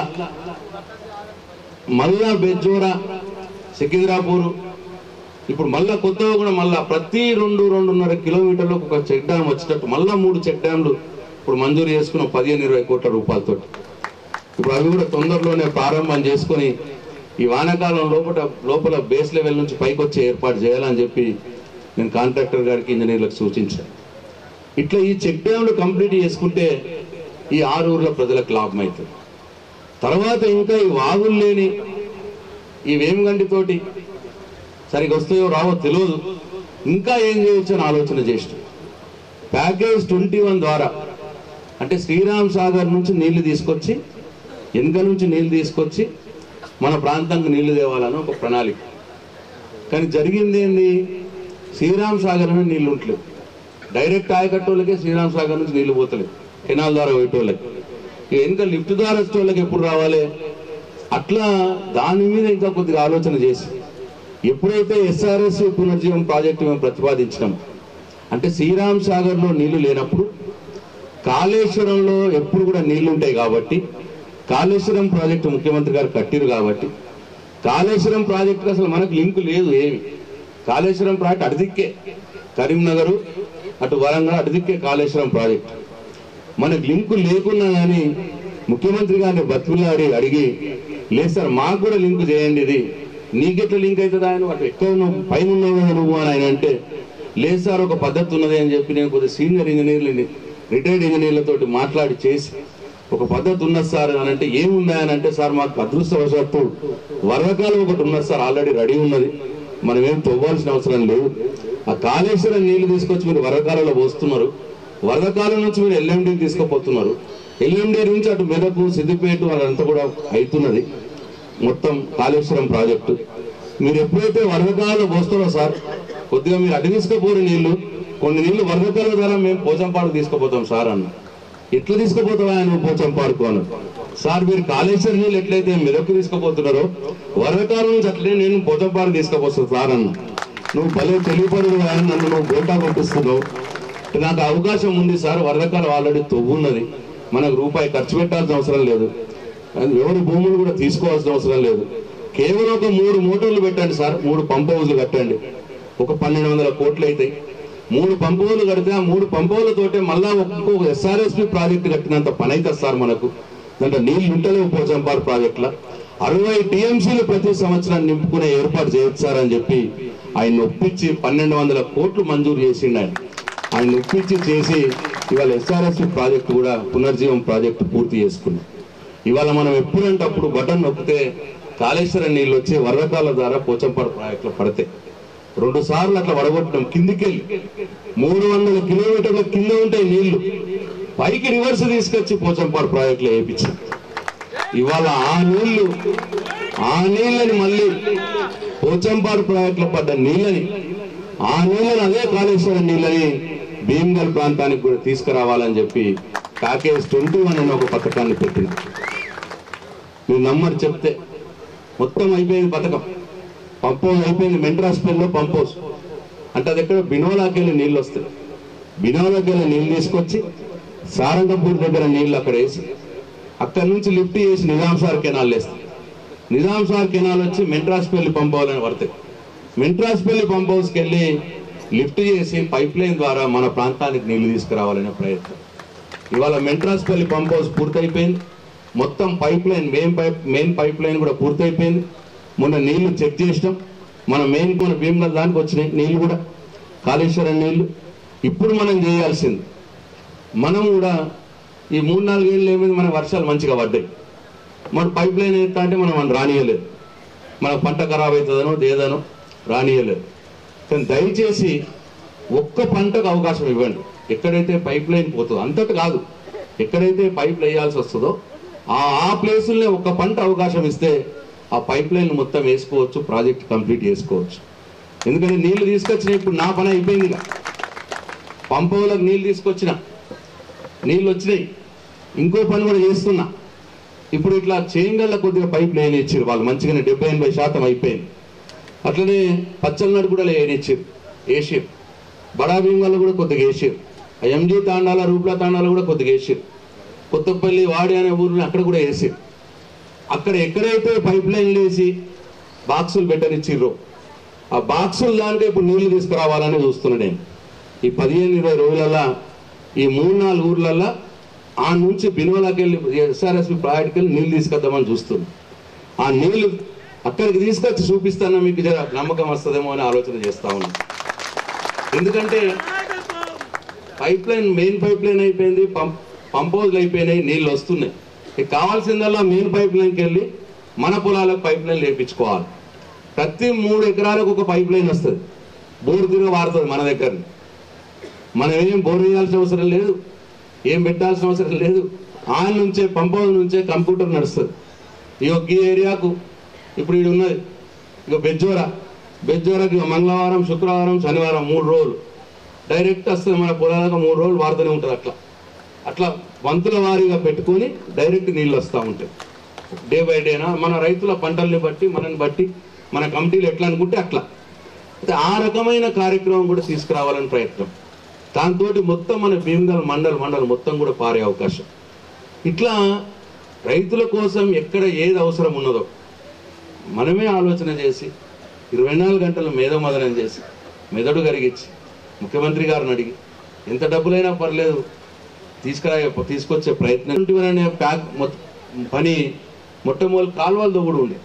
మళ్ళా బెజ్జోరా సికింద్రాపూర్ ఇప్పుడు మళ్ళా కొత్తగా కూడా మళ్ళా ప్రతి రెండు రెండున్నర కిలోమీటర్లకు ఒక చెక్ డ్యామ్ వచ్చేటట్టు మళ్ళా మూడు చెక్ డ్యామ్లు ఇప్పుడు మంజూరు చేసుకున్న పదిహేను ఇరవై కోట్ల రూపాయలతో ఇప్పుడు అవి కూడా తొందరలోనే ప్రారంభం చేసుకొని ఈ వానాకాలం లోపల లోపల బేస్ లెవెల్ నుంచి పైకి వచ్చే ఏర్పాటు చేయాలని చెప్పి నేను కాంట్రాక్టర్ గారికి ఇంజనీర్లకు సూచించాను ఇట్లా ఈ చెక్ డ్యామ్లు కంప్లీట్ చేసుకుంటే ఈ ఆరు ఊర్ల ప్రజలకు లాభం అవుతుంది తర్వాత ఇంకా ఈ వాగులు లేని ఈ వేమగంటితోటి సరిగ్గా వస్తాయో రావో తెలియదు ఇంకా ఏం చేయొచ్చు అని ఆలోచన చేసిన ప్యాకేజ్ ట్వంటీ వన్ ద్వారా అంటే శ్రీరామ్ సాగర్ నుంచి నీళ్లు తీసుకొచ్చి వెనుక నుంచి నీళ్లు తీసుకొచ్చి మన ప్రాంతానికి నీళ్లు తేవాలని ఒక ప్రణాళిక కానీ జరిగింది ఏంది శ్రీరామ్ సాగర్ అని నీళ్లు ఉంటలేవు డైరెక్ట్ ఆయకట్టోళ్ళకే శ్రీరామ్ సాగర్ నుంచి నీళ్లు పోతలేవు కెనాల్ ద్వారా పోయేటోళ్ళకి ఇక వెనుక లిఫ్ట్ ద్వారా వచ్చేటోళ్ళకి ఎప్పుడు రావాలి అట్లా దాని మీద ఇంకా కొద్దిగా ఆలోచన చేసి ఎప్పుడైతే ఎస్ఆర్ఎస్ పునర్జీవం ప్రాజెక్టు మేము ప్రతిపాదించినాం అంటే శ్రీరామ్ సాగర్లో నీళ్లు లేనప్పుడు కాళేశ్వరంలో ఎప్పుడు కూడా నీళ్లు ఉంటాయి కాబట్టి కాళేశ్వరం ప్రాజెక్టు ముఖ్యమంత్రి గారు కట్టిరు కాబట్టి కాళేశ్వరం ప్రాజెక్టుకి అసలు మనకు లింక్ లేదు ఏమి కాళేశ్వరం ప్రాజెక్ట్ అటుదిక్కే కరీంనగర్ అటు వరంగల్ అటుదిక్కే కాళేశ్వరం ప్రాజెక్ట్ మనకు లింకు లేకున్నా కానీ ముఖ్యమంత్రి గారిని బతుకులాడి అడిగి లేదు సార్ మాకు కూడా లింక్ చేయండి ఇది నీకెట్లా లింక్ అవుతుంది ఆయన అటు ఎక్కువ ఉన్నావు పైన ఉన్నావు కదా నువ్వు అని ఆయన అంటే లేదు సార్ ఒక పద్ధతి ఉన్నది అని చెప్పి నేను కొద్దిగా సీనియర్ ఇంజనీర్లని రిటైర్డ్ ఇంజనీర్లతోటి మాట్లాడి చేసి ఒక పద్ధతి ఉన్నది సార్ అని అంటే ఏముందా అని అంటే సార్ మాకు అదృష్టవశాత్తు వరదకాలం ఒకటి ఉన్నది సార్ ఆల్రెడీ రెడీ ఉన్నది మనం ఏం తవ్వాల్సిన అవసరం లేదు ఆ కాళేశ్వరం నీళ్లు తీసుకొచ్చి మీరు వరదకాలంలో పోస్తున్నారు వరదకాలం నుంచి మీరు ఎల్ఎండి తీసుకుపోతున్నారు ఎల్ఎండి నుంచి అటు మెదకు సిద్దిపేట అదంతా కూడా అవుతున్నది మొత్తం కాళేశ్వరం ప్రాజెక్టు మీరు ఎప్పుడైతే వరదకాలంలో పోస్తారో సార్ కొద్దిగా మీరు అటు తీసుకుపోరు నీళ్లు కొన్ని నీళ్లు వరదకాలం ద్వారా మేము పోచంపాడు తీసుకుపోతాం సార్ అన్న ఎట్లా తీసుకుపోతావా నువ్వు పోచంపాడుకు అన్న సార్ మీరు కాళేశ్వరం నీళ్ళు ఎట్లయితే మెదకు తీసుకుపోతున్నారో వరదకాలం నుంచి అట్లనే నేను పోచంపాడు తీసుకుపోతాను సార్ అన్న నువ్వు భలే తెలియపడు అని నన్ను నువ్వు గోటా కొట్టిస్తున్నావు నాకు అవకాశం ఉంది సార్ వరదకాలం ఆల్రెడీ తవ్వున్నది మనకు రూపాయి ఖర్చు పెట్టాల్సిన అవసరం లేదు అది ఎవరి భూములు కూడా తీసుకోవాల్సిన అవసరం లేదు కేవలం ఒక మూడు మోటార్లు పెట్టండి సార్ మూడు పంప్ హౌస్లు కట్టండి ఒక పన్నెండు వందల కోట్లు అవుతాయి మూడు పంప్ హౌస్లు కడితే ఆ మూడు పంప్ హౌస్లతోటే మళ్ళా ఒక్కొక్క ఎస్ఆర్ఎస్పి ప్రాజెక్ట్ కట్టినంత పని అవుతుంది సార్ మనకు దాంట్లో నీళ్లు ఉంటలేవు పోచంపాడు ప్రాజెక్టులో అరవై టీఎంసీలు ప్రతి సంవత్సరం నింపుకునే ఏర్పాటు చేయొచ్చు సార్ అని చెప్పి ఆయన ఒప్పించి పన్నెండు వందల కోట్లు మంజూరు చేసిండు ఆయన ఆయన ఒప్పించి చేసి ఇవాళ ఎస్ఆర్ఎస్ ప్రాజెక్టు కూడా పునర్జీవం ప్రాజెక్టు పూర్తి చేసుకున్నాం ఇవాళ మనం ఎప్పుడంటే అప్పుడు బటన్ నొక్కితే కాళేశ్వరం నీళ్ళు వచ్చి వరదకాల ద్వారా పోచంపాడు ప్రాజెక్టులో పడతాయి రెండు సార్లు అట్లా వడగొట్టినాం కిందికెళ్ళి మూడు వందల కిలోమీటర్ల కింద ఉంటాయి నీళ్లు పైకి రివర్స్ తీసుకొచ్చి పోచంపాడు ప్రాజెక్టులో వేయించాం ఇవాళ ఆ నీళ్లు ఆ నీళ్ళని మళ్ళీ పోచంపాడు ప్రాజెక్టులో పడ్డ నీళ్ళని ఆ నీళ్ళని అదే కాళేశ్వరం నీళ్ళని భీమ్గల్ ప్రాంతానికి కూడా తీసుకురావాలని చెప్పి ప్యాకేజ్ ట్వంటీ వన్ అనే ఒక పథకాన్ని పెట్టిన మీరు నమ్మరు చెప్తే మొత్తం అయిపోయింది పథకం పంప్ హౌస్ అయిపోయింది మెంట్రాస్పల్లిలో పంప్ హౌస్ అంటే అది ఎక్కడ బినోలాకి వెళ్ళి నీళ్ళు వస్తాయి బినోలాకి వెళ్ళి నీళ్ళు తీసుకొచ్చి సారంగపూర్ దగ్గర నీళ్ళు అక్కడ వేసి అక్కడి నుంచి లిఫ్ట్ చేసి నిజాం సార్ కెనాల్ వేస్తాయి నిజాం సార్ కెనాల్ వచ్చి మెంట్రాస్పల్లి పంప్ హౌస్ అని పడతాయి మెంట్రాస్పల్లి పంప్ హౌస్కి వెళ్ళి లిఫ్ట్ చేసి పైప్ లైన్ ద్వారా మన ప్రాంతానికి నీళ్లు తీసుకురావాలనే ప్రయత్నం ఇవాళ మెంట్రాస్పల్లి పంప్ హౌస్ పూర్తయిపోయింది మొత్తం pipeline main pipe main pipeline కూడా పూర్తయిపోయింది మొన్న నీళ్లు చెక్ చేసినాం మన మెయిన్ కొన భీమగల్ దానికి వచ్చినాయి నీళ్లు కూడా కాళేశ్వరం నీళ్లు ఇప్పుడు మనం చేయాల్సింది మనం కూడా ఈ మూడు నాలుగేళ్ళు ఏమైంది మన వర్షాలు మంచిగా పడ్డాయి మన పైప్ లైన్ ఎత్తా అంటే మనం మనం రానియలేదు మన పంట ఖరాబ్ అవుతుందనో దేదనో రానియలేదు కానీ దయచేసి ఒక్క పంటకు అవకాశం ఇవ్వండి ఎక్కడైతే పైప్ లైన్ పోతుందో అంతటి కాదు ఎక్కడైతే పైప్ వేయాల్సి వస్తుందో ఆ ఆ ప్లేసుల్నే ఒక్క పంట అవకాశం ఇస్తే ఆ పైప్ లైన్ మొత్తం వేసుకోవచ్చు ప్రాజెక్ట్ కంప్లీట్ చేసుకోవచ్చు ఎందుకంటే నీళ్లు తీసుకొచ్చిన ఇప్పుడు నా పని అయిపోయింది ఇక పంపవులకు నీళ్లు తీసుకొచ్చిన నీళ్ళు వచ్చినాయి ఇంకో పని కూడా చేస్తున్నా ఇప్పుడు ఇట్లా చేయంగల్ల కొద్దిగా పైప్ లైన్ ఇచ్చారు వాళ్ళు మంచిగానే డెబ్బై ఎనభై శాతం అయిపోయింది అట్లనే పచ్చలనాడు కూడా లేనిచ్చారు వేసారు బడా భీమగల్లో కూడా కొద్దిగా వేసారు ఎంజీ తాండాల రూప్లా తాండాల కూడా కొద్దిగా వేసారు కొత్తపల్లి వాడి అనే ఊరిని అక్కడ కూడా వేసారు అక్కడ ఎక్కడైతే పైప్ లైన్లు వేసి బాక్సులు పెట్టనిచ్చిర్రో ఆ బాక్సులు దాంట్లో ఇప్పుడు నీళ్లు తీసుకురావాలని చూస్తున్నా నేను ఈ పదిహేను ఇరవై రోజులల్లా ఈ మూడు నాలుగు ఊర్లల్లా ఆ నుంచి బినోలాకి వెళ్ళి ఎస్ఆర్ఎస్పి ప్రాజెక్ట్కి వెళ్ళి నీళ్లు తీసుకొద్దామని చూస్తున్నాం ఆ నీళ్లు అక్కడికి తీసుకొచ్చి చూపిస్తాను మీకు జర నమ్మకం వస్తుందేమో అని ఆలోచన చేస్తా ఉన్నాం ఎందుకంటే నాయకత్వం pipeline main pipeline అయిపోయింది పంప్ పంప్ హౌస్లు అయిపోయినాయి నీళ్ళు వస్తున్నాయి ఇక కావాల్సిందల్లా మెయిన్ పైప్ లైన్కి వెళ్ళి మన పొలాలకు పైప్ లైన్ లేపించుకోవాలి ప్రతి మూడు ఎకరాలకు ఒక పైప్ లైన్ వస్తుంది బోర్ తిరిగి వాడుతుంది మన దగ్గర మనం ఏం బోర్ వేయాల్సిన అవసరం లేదు ఏం పెట్టాల్సిన అవసరం లేదు ఆన్ నుంచే పంప్ హౌస్ నుంచే కంప్యూటర్ నడుస్తుంది ఇక ఈ ఏరియాకు ఇప్పుడు ఇది ఉన్నది ఇక బెజ్జోరా బెజ్జోరాకి ఇక మంగళవారం శుక్రవారం శనివారం మూడు రోజులు డైరెక్ట్ వస్తుంది మన పొలాలకు మూడు రోజులు వాడుతూనే ఉంటుంది అట్లా అట్లా వంతుల వారీగా పెట్టుకొని డైరెక్ట్ నీళ్ళు వస్తూ ఉంటాయి డే బై డేనా మన రైతుల పంటల్ని బట్టి మనని బట్టి మన కమిటీలు ఎట్లా అనుకుంటే అట్లా అయితే ఆ రకమైన కార్యక్రమం కూడా తీసుకురావాలని ప్రయత్నం దాంతో మొత్తం మన భీమగల్ మండల్ మండల్ మొత్తం కూడా పారే అవకాశం ఇట్లా రైతుల కోసం ఎక్కడ ఏది అవసరం ఉన్నదో మనమే ఆలోచన చేసి ఇరవై నాలుగు గంటలు మేధోమదనం చేసి మెదడు కరిగించి ముఖ్యమంత్రి గారిని అడిగి ఎంత డబ్బులైనా పర్లేదు తీసుకురా తీసుకొచ్చే ప్రయత్నం ఇటువంటి ప్యాక్ మొత్తం పని మొట్టమొదటి కాలువలతో కూడా ఉండే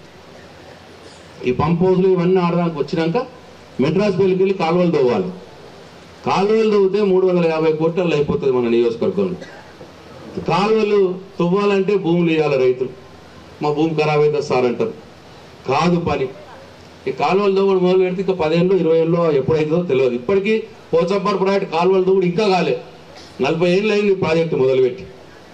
ఈ పంప్ హౌస్లు ఇవన్నీ ఆడడానికి వచ్చినాక మెడ్రాస్ వెళ్ళి వెళ్ళి కాలువలు తవ్వాలి కాలువలు తవ్వితే మూడు వందల యాభై కోట్లలో అయిపోతుంది మన నియోజకవర్గంలో కాలువలు తవ్వాలంటే భూములు ఇవ్వాలి రైతులు మా భూమి ఖరాబ్ అవుతుంది సార్ అంటారు కాదు పని ఈ కాలువలు తవ్వుడు మొదలు పెడితే ఇంకా పదేళ్ళు ఇరవై ఏళ్ళు ఎప్పుడైతుందో తెలియదు ఇప్పటికీ పోచంపాడు ప్రాజెక్ట్ కాలువలు తవ్వుడు ఇంకా కాలే నలభై ఏళ్ళు అయింది ఈ ప్రాజెక్టు మొదలుపెట్టి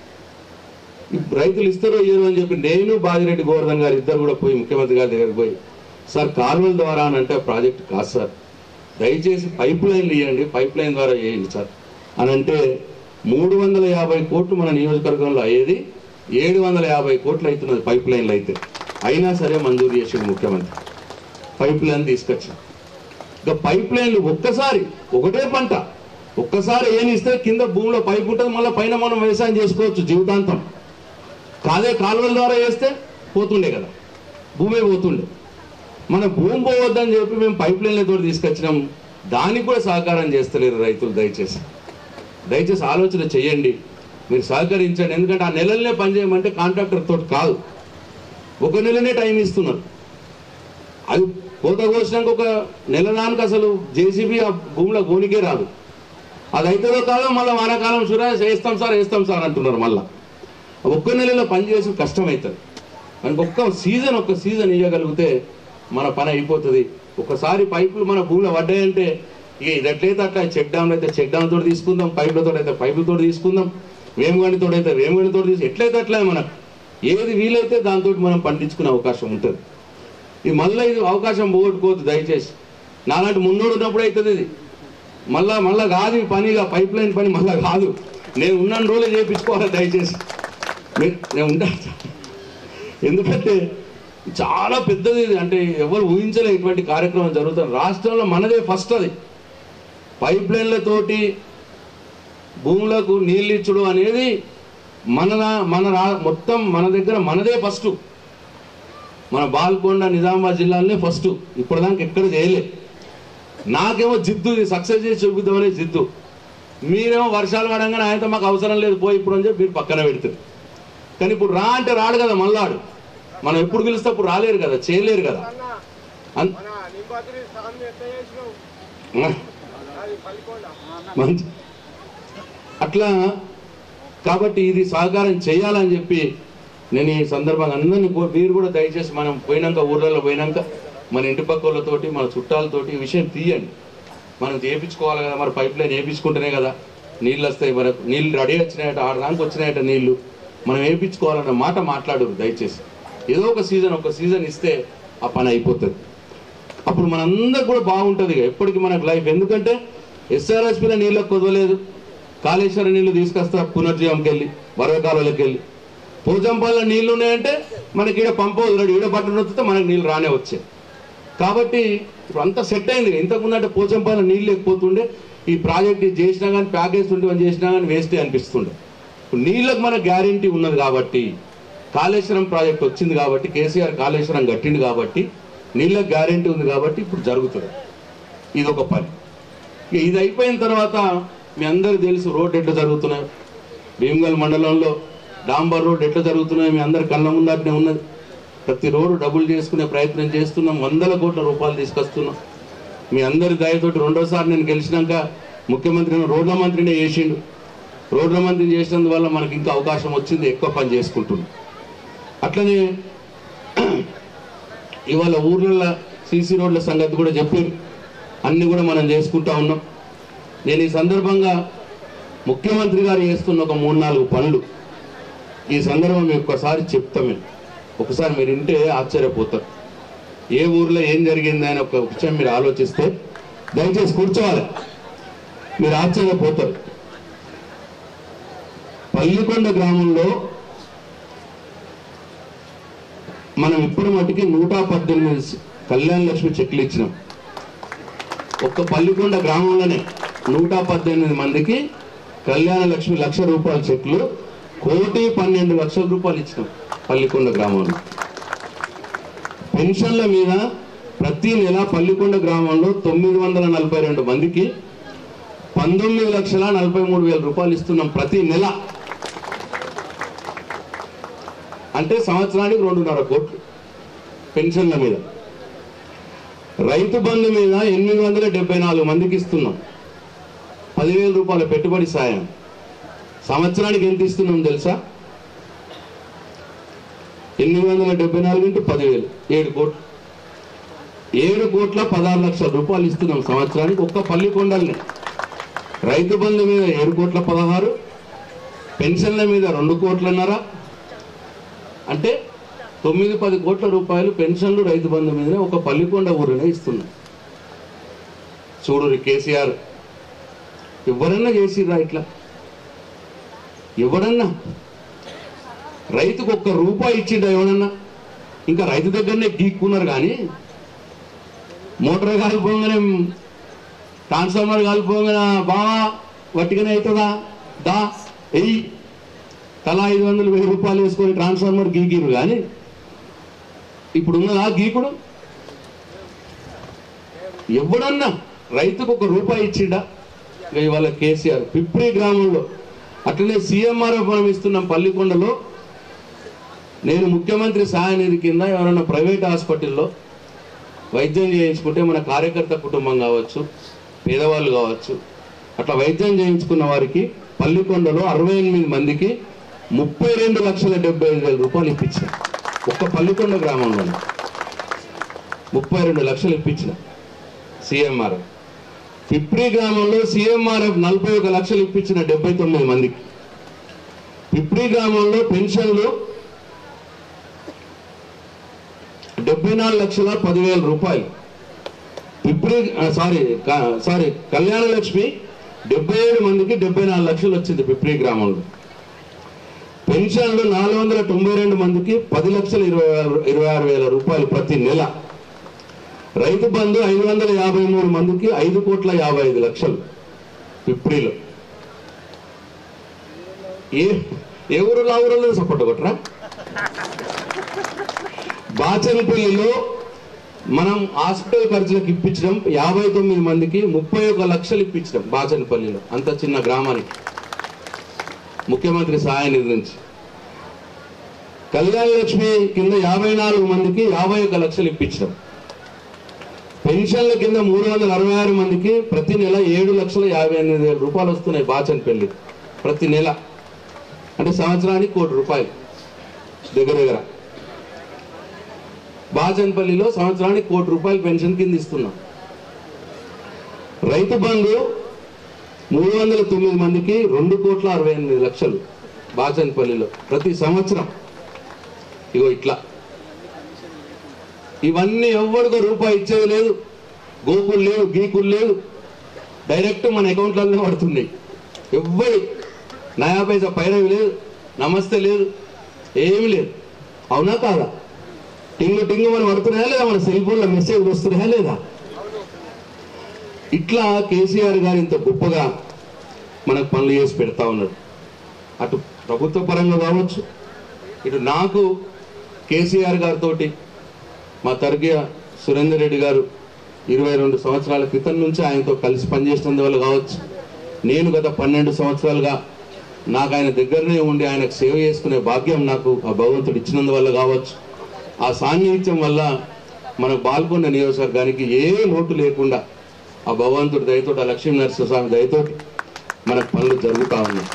ఈ రైతులు ఇస్తారో ఇయ్యరు అని చెప్పి నేను బాజిరెడ్డి గోవర్ధన్ గారు ఇద్దరు కూడా పోయి ముఖ్యమంత్రి గారి దగ్గరికి పోయి సార్ కాలువల ద్వారా అని అంటే ప్రాజెక్ట్ కాదు సార్ దయచేసి పైప్ లైన్లు ఇవ్వండి పైప్ లైన్ ద్వారా చేయండి సార్ అని అంటే మూడు వందల యాభై కోట్లు మన నియోజకవర్గంలో అయ్యేది ఏడు వందల యాభై కోట్లు అవుతున్నది పైప్ లైన్లు అయితే అయినా సరే మంజూరు చేసింది ముఖ్యమంత్రి పైప్ లైన్ తీసుకొచ్చాం ఇక పైప్ లైన్లు ఒక్కసారి ఒకటే పంట ఒక్కసారి ఏమి ఇస్తే కింద భూమిలో పైప్ ఉంటుంది మళ్ళీ పైన మనం వ్యవసాయం చేసుకోవచ్చు జీవితాంతం కాదే కాలువల ద్వారా వేస్తే పోతుండే కదా భూమే పోతుండే మన భూమి పోవద్దని చెప్పి మేము పైప్ లైన్లతో తీసుకొచ్చినాం దానికి కూడా సహకారం చేస్తలేరు రైతులు దయచేసి దయచేసి ఆలోచన చేయండి మీరు సహకరించండి ఎందుకంటే ఆ నెలలనే పనిచేయమంటే కాంట్రాక్టర్ తోటి కాదు ఒక నెలనే టైం ఇస్తున్నారు అది కోత కోసినాక ఒక నెల దానికి అసలు జేసీబీ ఆ భూమిలో గోనికే రాదు అది అవుతుందో కాదో మళ్ళీ వానాకాలం చూరా చేస్తాం సార్ వేస్తాం సార్ అంటున్నారు మళ్ళా ఒక్క నెలలో పని చేసి కష్టం అవుతుంది మనకు ఒక్క సీజన్ ఒక్క సీజన్ ఇవ్వగలిగితే మన పని అయిపోతుంది ఒకసారి పైపులు మన భూమిలో పడ్డాయంటే ఇక ఇది ఎట్లయితే అట్లా చెక్ డామ్లు అయితే చెక్ డామ్ తోటి తీసుకుందాం పైపులతో అయితే పైపులతో తీసుకుందాం వేమగండితో అయితే వేమగండితో తీసి ఎట్లయితే అట్లా మనకు ఏది వీలైతే దాంతో మనం పండించుకునే అవకాశం ఉంటుంది ఇది మళ్ళీ ఇది అవకాశం పోగొట్టుకోవద్దు దయచేసి నాలాంటి మున్నోడు ఉన్నప్పుడు అవుతుంది ఇది మళ్ళా మళ్ళా కాదు ఈ పనిగా పైప్ లైన్ పని మళ్ళా కాదు నేను ఉన్న రోజులు చేయించుకోవాలి దయచేసి మీరు- నేను ఉంటా ఎందుకంటే చాలా పెద్దది ఇది అంటే ఎవరు ఊహించలే ఇటువంటి కార్యక్రమం జరుగుతుంది రాష్ట్రంలో మనదే ఫస్ట్ అది పైప్ లైన్లతోటి భూములకు నీళ్ళు ఇచ్చుడు అనేది మన మన రా మొత్తం మన దగ్గర మనదే ఫస్ట్ మన బాల్కొండ నిజామాబాద్ జిల్లాలోనే ఫస్ట్ ఇప్పటిదాకా ఎక్కడ చేయలే నాకేమో జిద్దు ఇది సక్సెస్ చేసి చూపిద్దామనే జిద్దు మీరేమో వర్షాలు పడంగానే ఆయనతో మాకు అవసరం లేదు పోయి ఇప్పుడు అని చెప్పి మీరు పక్కన పెడతారు కానీ ఇప్పుడు రా అంటే రాడు కదా మళ్ళాడు మనం ఎప్పుడు పిలిస్తే అప్పుడు రాలేరు కదా చేయలేరు కదా అన్- మన నింబాద్రి స్వామి ఎట్లా చేసినావు ఆ, అది పల్లికొండ మంచి అట్లా కాబట్టి ఇది సహకారం చేయాలని చెప్పి నేను ఈ సందర్భంగా అందరినీ కో- మీరు కూడా దయచేసి మనం పోయినాక ఊర్లలో పోయినాక మన ఇంటి పక్క వాళ్ళతోటి మన చుట్టాలతోటి ఈ విషయం తీయండి మనం చేయించుకోవాలి కదా మరి పైప్ లైన్ వేయించుకుంటేనే కదా నీళ్ళు వస్తాయి మనకు నీళ్ళు రెడీ వచ్చినాయట ఆరు దానికి వచ్చినాయట నీళ్లు మనం వేయించుకోవాలన్న మాట మాట్లాడు దయచేసి ఏదో ఒక సీజన్ ఒక సీజన్ ఇస్తే ఆ పని అయిపోతుంది అప్పుడు మనందరికి కూడా బాగుంటుంది ఇక ఎప్పటికీ మనకు లైఫ్ ఎందుకంటే ఎస్ఆర్ఎస్పీలో నీళ్ళకు కుదవలేదు కాళేశ్వరం నీళ్లు తీసుకొస్తా పునర్జీవంకి వెళ్ళి వరవకాలంలోకి వెళ్ళి పోజంపాల్లో నీళ్లు ఉన్నాయంటే మనకి ఈడ పంప వదిలాడు ఈడ బట్టలు నొత్తితే మనకి నీళ్ళు రానే వచ్చాయి కాబట్టి ఇప్పుడు అంతా సెట్ అయింది ఇంతకుముందు అంటే పోచంపాల నీళ్ళు లేకపోతుండే ఈ ప్రాజెక్ట్ ఇది చేసినా కానీ ప్యాకేజ్ ట్వంటీ వన్ చేసినా కానీ వేస్టే అనిపిస్తుండే ఇప్పుడు నీళ్ళకు మన గ్యారంటీ ఉన్నది కాబట్టి కాళేశ్వరం ప్రాజెక్ట్ వచ్చింది కాబట్టి కేసీఆర్ కాళేశ్వరం కట్టిండు కాబట్టి నీళ్ళకి గ్యారంటీ ఉంది కాబట్టి ఇప్పుడు జరుగుతుంది ఇది ఒక పని ఇక ఇది అయిపోయిన తర్వాత మీ అందరికి తెలుసు రోడ్ ఎట్లా జరుగుతున్నాయి భీమగల్ మండలంలో డాంబర్ రోడ్ ఎట్లా జరుగుతున్నాయి మీ అందరి కళ్ళ ముందటనే ఉన్నది ప్రతి రోడ్డు డబుల్ చేసుకునే ప్రయత్నం చేస్తున్నాం వందల కోట్ల రూపాయలు తీసుకొస్తున్నాం మీ అందరి దయతోటి రెండోసారి నేను గెలిచినాక ముఖ్యమంత్రిని రోడ్ల మంత్రినే చేసిండు రోడ్ల మంత్రిని చేసినందువల్ల మనకి ఇంకా అవకాశం వచ్చింది ఎక్కువ పని చేసుకుంటున్నాం అట్లనే ఇవాళ ఊర్లలో సీసీ రోడ్ల సంగతి కూడా చెప్పారు అన్ని కూడా మనం చేసుకుంటా ఉన్నాం నేను ఈ సందర్భంగా ముఖ్యమంత్రి గారు చేస్తున్న ఒక మూడు నాలుగు పనులు ఈ సందర్భం మీకు ఒక్కసారి చెప్తాం మేము ఒకసారి మీరు వింటే ఆశ్చర్యపోతారు ఏ ఊర్లో ఏం జరిగింది అని ఒక విషయం మీరు ఆలోచిస్తే దయచేసి కూర్చోవాలి మీరు ఆశ్చర్యపోతారు పల్లికొండ గ్రామంలో మనం ఇప్పుడు మటుకి నూట పద్దెనిమిది కళ్యాణ లక్ష్మి చెక్లు ఇచ్చినాం ఒక్క పల్లికొండ గ్రామంలోనే నూట పద్దెనిమిది మందికి కళ్యాణ లక్ష్మి లక్ష రూపాయల చెక్లు కోటి పన్నెండు లక్షల రూపాయలు ఇచ్చినాం పల్లికొండ గ్రామంలో పెన్షన్ల మీద ప్రతి నెల పల్లికొండ గ్రామంలో తొమ్మిది వందల నలభై రెండు మందికి పంతొమ్మిది లక్షల నలభై మూడు వేల రూపాయలు ఇస్తున్నాం ప్రతి నెల అంటే సంవత్సరానికి రెండున్నర కోట్లు పెన్షన్ల మీద రైతు బంధు మీద ఎనిమిది వందల డెబ్బై నాలుగు మందికి ఇస్తున్నాం పదివేల రూపాయల పెట్టుబడి సాయం సంవత్సరానికి ఎంత ఇస్తున్నాం తెలుసా ఎనిమిది వందల డెబ్బై నాలుగు ఇంటూ పదివేలు ఏడు కోట్లు ఏడు కోట్ల పదహారు లక్షల రూపాయలు ఇస్తున్నాం సంవత్సరానికి ఒక్క పల్లి కొండల్ని రైతు బంధు మీద ఏడు కోట్ల పదహారు పెన్షన్ల మీద రెండు కోట్లన్నర అంటే తొమ్మిది పది కోట్ల రూపాయలు పెన్షన్లు రైతు బంధు మీదనే ఒక పల్లికొండ ఊరినే ఇస్తున్నాం చూడు కేసీఆర్ ఎవరన్నా చేసిర్రా ఇట్లా ఎవడన్నా రైతుకు ఒక్క రూపాయి ఇచ్చిండా ఎవడన్నా ఇంకా రైతు దగ్గరనే గీక్కున్నారు కానీ మోటార్ కాలిపోగానే ట్రాన్స్ఫార్మర్ కాలిపోగానే బావా వట్టిగానే అవుతుందా దా ఎయ్యి తలా ఐదు వందలు వెయ్యి రూపాయలు వేసుకొని ట్రాన్స్ఫార్మర్ గీకిరు కానీ ఇప్పుడు ఉన్నదా గీకుడు ఎవడన్నా రైతుకు ఒక రూపాయి ఇచ్చిండా ఇక ఇవాళ కేసీఆర్ పిప్రి గ్రామంలో అట్లనే సీఎంఆర్ మనం ఇస్తున్నాం పల్లికొండలో నేను ముఖ్యమంత్రి సహాయ నిధి కింద ఎవరైనా ప్రైవేట్ హాస్పిటల్లో వైద్యం చేయించుకుంటే మన కార్యకర్త కుటుంబం కావచ్చు పేదవాళ్ళు కావచ్చు అట్లా వైద్యం చేయించుకున్న వారికి పల్లికొండలో అరవై ఎనిమిది మందికి ముప్పై రెండు లక్షల డెబ్బై ఐదు వేల రూపాయలు ఇప్పించిన ఒక్క పల్లికొండ గ్రామంలో ముప్పై రెండు లక్షలు ఇప్పించిన సీఎంఆర్ పిప్రి గ్రామంలో సీఎంఆర్ఎఫ్ నలభై ఒక లక్షలు ఇప్పించిన డెబ్బై తొమ్మిది మందికి పిప్రి గ్రామంలో పెన్షన్లు డెబ్బై నాలుగు లక్షల పదివేల రూపాయలు పిప్రి ఆ, సారీ క- సారీ కళ్యాణ లక్ష్మి డెబ్బై ఏడు మందికి డెబ్బై నాలుగు లక్షలు వచ్చింది పిప్రి గ్రామంలో పెన్షన్లు నాలుగు వందల తొంభై రెండు మందికి పది లక్షల ఇరవై ఆరు ఇరవై ఆరు వేల రూపాయలు ప్రతి నెల రైతు బంధు ఐదు వందల యాభై మూడు మందికి ఐదు కోట్ల యాభై ఐదు లక్షలు పిప్రిలో ఏ ఏ ఊరు ఆ ఊరిలో సపోర్ట్ కొట్టరా బాచనపల్లిలో మనం హాస్పిటల్ ఖర్చులకు ఇప్పించడం యాభై తొమ్మిది మందికి ముప్పై ఒక లక్షలు ఇప్పించడం బాచనపల్లిలో అంత చిన్న గ్రామానికి ముఖ్యమంత్రి సహాయ నిధి నుంచి కళ్యాణ లక్ష్మి కింద యాభై నాలుగు మందికి యాభై ఒక లక్షలు ఇప్పించడం పెన్షన్ల కింద మూడు వందల అరవై ఆరు మందికి ప్రతి నెల ఏడు లక్షల యాభై ఎనిమిది వేల రూపాయలు వస్తున్నాయి బాచనపల్లి ప్రతి నెల అంటే సంవత్సరానికి కోటి రూపాయలు దగ్గర దగ్గర బాజన్పల్లిలో సంవత్సరానికి కోటి రూపాయలు పెన్షన్ కింద ఇస్తున్నాం రైతు బంధు మూడు వందల తొమ్మిది మందికి రెండు కోట్ల అరవై ఎనిమిది లక్షలు బాచన్పల్లిలో ప్రతి సంవత్సరం ఇగో ఇట్లా ఇవన్నీ ఎవరికో రూపాయి ఇచ్చేది లేదు గోకులు లేవు గీకులు లేవు డైరెక్ట్ మన అకౌంట్లలోనే పడుతున్నాయి ఎవ్వరి నయా పైసా పైరవి లేదు నమస్తే లేదు ఏమి లేదు అవునా కాదా టింగు టింగు మనం పడుతున్నాయా లేదా మన సెల్ ఫోన్లో మెసేజ్ వస్తున్నాయా లేదా ఇట్లా కేసీఆర్ గారు ఇంత గొప్పగా మనకు పనులు చేసి పెడతా ఉన్నాడు అటు ప్రభుత్వ పరంగా కావచ్చు ఇటు నాకు కేసీఆర్ గారితో మా తర్గీయ సురేందర్ రెడ్డి గారు ఇరవై రెండు సంవత్సరాల క్రితం నుంచి ఆయనతో కలిసి పనిచేసినందువల్ల కావచ్చు నేను గత పన్నెండు సంవత్సరాలుగా నాకు ఆయన దగ్గరనే ఉండి ఆయనకు సేవ చేసుకునే భాగ్యం నాకు ఆ భగవంతుడు ఇచ్చినందువల్ల కావచ్చు ఆ సాన్నిహిత్యం వల్ల మన బాల్కొండ నియోజకవర్గానికి ఏ లోటు లేకుండా ఆ భగవంతుడి దయతో ఆ లక్ష్మీ నరసింహస్వామి దయతో మనకు పనులు జరుగుతూ ఉన్నాయి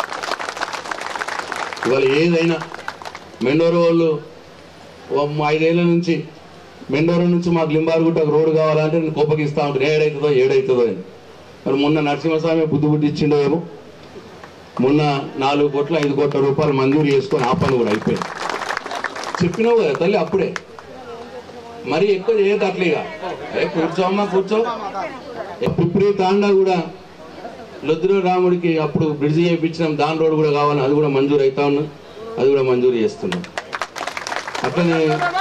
ఇవాళ ఏదైనా మెండోరు వాళ్ళు ఓ ఐదేళ్ల నుంచి మెండోరు నుంచి మాకు లింబారుగుట్టకు రోడ్డు కావాలంటే నేను కోపగిస్తా ఉంటాను ఏడైతుందో ఏడైతుందో అని మరి మొన్న నరసింహస్వామి బుద్ధి బుద్ధి ఇచ్చిండో ఏమో మొన్న నాలుగు కోట్ల ఐదు కోట్ల రూపాయలు మంజూరు చేసుకొని ఆ పని కూడా అయిపోయింది చెప్పినావు కదా తల్లి అప్పుడే మరి ఎక్కువ చేయదు అట్లేగా ఏ కూర్చోమ్మా కూర్చో పిప్రి తాండా కూడా లొద్దురు రాముడికి అప్పుడు బ్రిడ్జ్ చేయించినాం దాని రోడ్ కూడా కావాలి అది కూడా మంజూరు అవుతా ఉన్నాం అది కూడా మంజూరు చేస్తున్నాం అట్లనే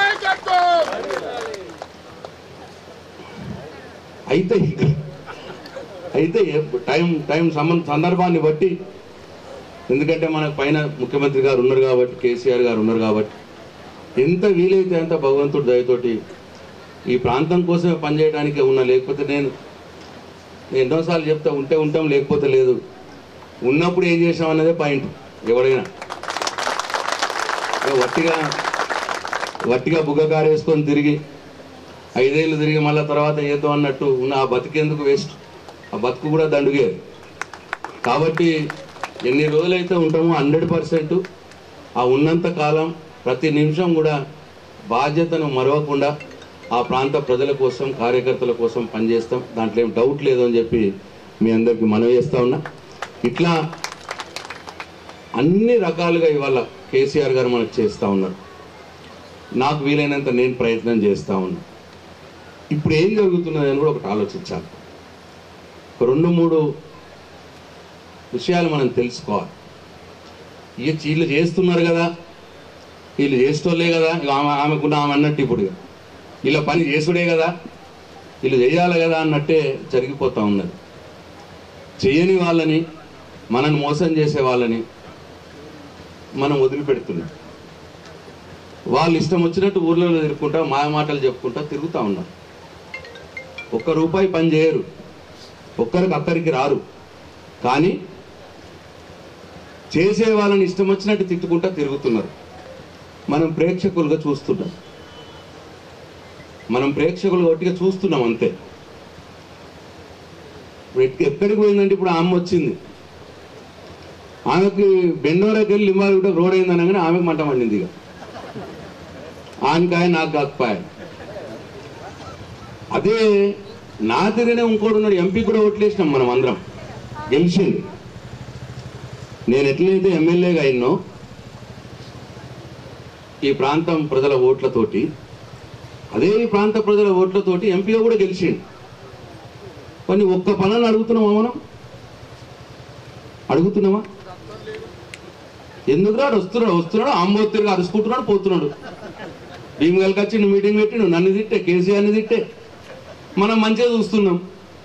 అయితే అయితే టైం టైం సంబంధ సందర్భాన్ని బట్టి ఎందుకంటే మనకు పైన ముఖ్యమంత్రి గారు ఉన్నారు కాబట్టి కేసీఆర్ గారు ఉన్నారు కాబట్టి ఎంత వీలైతే అంత భగవంతుడి దయతోటి ఈ ప్రాంతం కోసమే పనిచేయడానికి ఉన్నా లేకపోతే నేను నేను ఎన్నోసార్లు చెప్తా ఉంటే ఉంటాం లేకపోతే లేదు ఉన్నప్పుడు ఏం చేసాం అన్నదే పాయింట్ ఎవరైనా ఇక వట్టిగా వట్టిగా బుగ్గకారు వేసుకొని తిరిగి ఐదేళ్ళు తిరిగి మళ్ళీ తర్వాత ఏదో అన్నట్టు ఉన్న ఆ బతికేందుకు వేస్ట్ ఆ బతుకు కూడా దండుగే కాబట్టి ఎన్ని రోజులైతే ఉంటామో హండ్రెడ్ పర్సెంట్ ఆ ఉన్నంత కాలం ప్రతి నిమిషం కూడా బాధ్యతను మరవకుండా ఆ ప్రాంత ప్రజల కోసం కార్యకర్తల కోసం పనిచేస్తాం దాంట్లో ఏం డౌట్ లేదు అని చెప్పి మీ అందరికి మనవి చేస్తా ఉన్నా ఇట్లా అన్ని రకాలుగా ఇవాళ కేసీఆర్ గారు మనకు చేస్తూ ఉన్నారు నాకు వీలైనంత నేను ప్రయత్నం చేస్తూ ఉన్నా ఇప్పుడు ఏం జరుగుతున్నది అని కూడా ఒకటి ఆలోచించాలి ఒక రెండు మూడు విషయాలు మనం తెలుసుకోవాలి ఇక వీళ్ళు చేస్తున్నారు కదా వీళ్ళు చేస్తోళ్ళే కదా ఇక ఆమె ఆమెకున్న ఆమె అన్నట్టు ఇప్పుడు ఇక. వీళ్ళ పని చేసుడే కదా వీళ్ళు చేయాలి కదా అన్నట్టే జరిగిపోతా ఉన్నది చేయని వాళ్ళని మనని మోసం చేసే వాళ్ళని మనం వదిలిపెడుతున్నాం వాళ్ళు ఇష్టం వచ్చినట్టు ఊర్లలో తిరుగుకుంటా మాయ మాటలు చెప్పుకుంటా తిరుగుతూ ఉన్నారు ఒక్క రూపాయి పని చేయరు ఒక్కరికి అక్కడికి రారు కానీ చేసే వాళ్ళని ఇష్టం వచ్చినట్టు తిట్టుకుంటా తిరుగుతున్నారు మనం ప్రేక్షకులుగా చూస్తున్నాం మనం ప్రేక్షకులు ఒట్టిగా చూస్తున్నాం అంతే ఇప్పుడు ఎక్- ఎక్కడికి పోయిందంటే ఇప్పుడు ఆమె వచ్చింది ఆమెకి బెండోరాకి వెళ్ళి లింబాలు రోడ్ అయింది అనగానే ఆమెకు మంట మండింది ఇక ఆనకాయ నాకు కాకపాయ అదే నా తిరిగినే ఇంకోటి ఉన్నాడు ఎంపీ కూడా ఓట్లేసినాం మనం అందరం గెలిచింది నేను ఎట్లయితే ఎమ్మెల్యేగా అయినో ఈ ప్రాంతం ప్రజల ఓట్లతోటి అదే ఈ ప్రాంత ప్రజల ఓట్లతోటి ఎంపీగా కూడా గెలిచిండు కానీ ఒక్క పనులు అడుగుతున్నామా మనం అడుగుతున్నామా ఎందుకు రాడు వస్తున్నాడు వస్తున్నాడు అమ్మొత్తిరిగా అరుచుకుంటున్నాడు పోతున్నాడు భీమగల్కి వచ్చి నువ్వు మీటింగ్ పెట్టి నువ్వు నన్ను తిట్టే కేసీఆర్ని తిట్టే మనం మంచిగా చూస్తున్నాం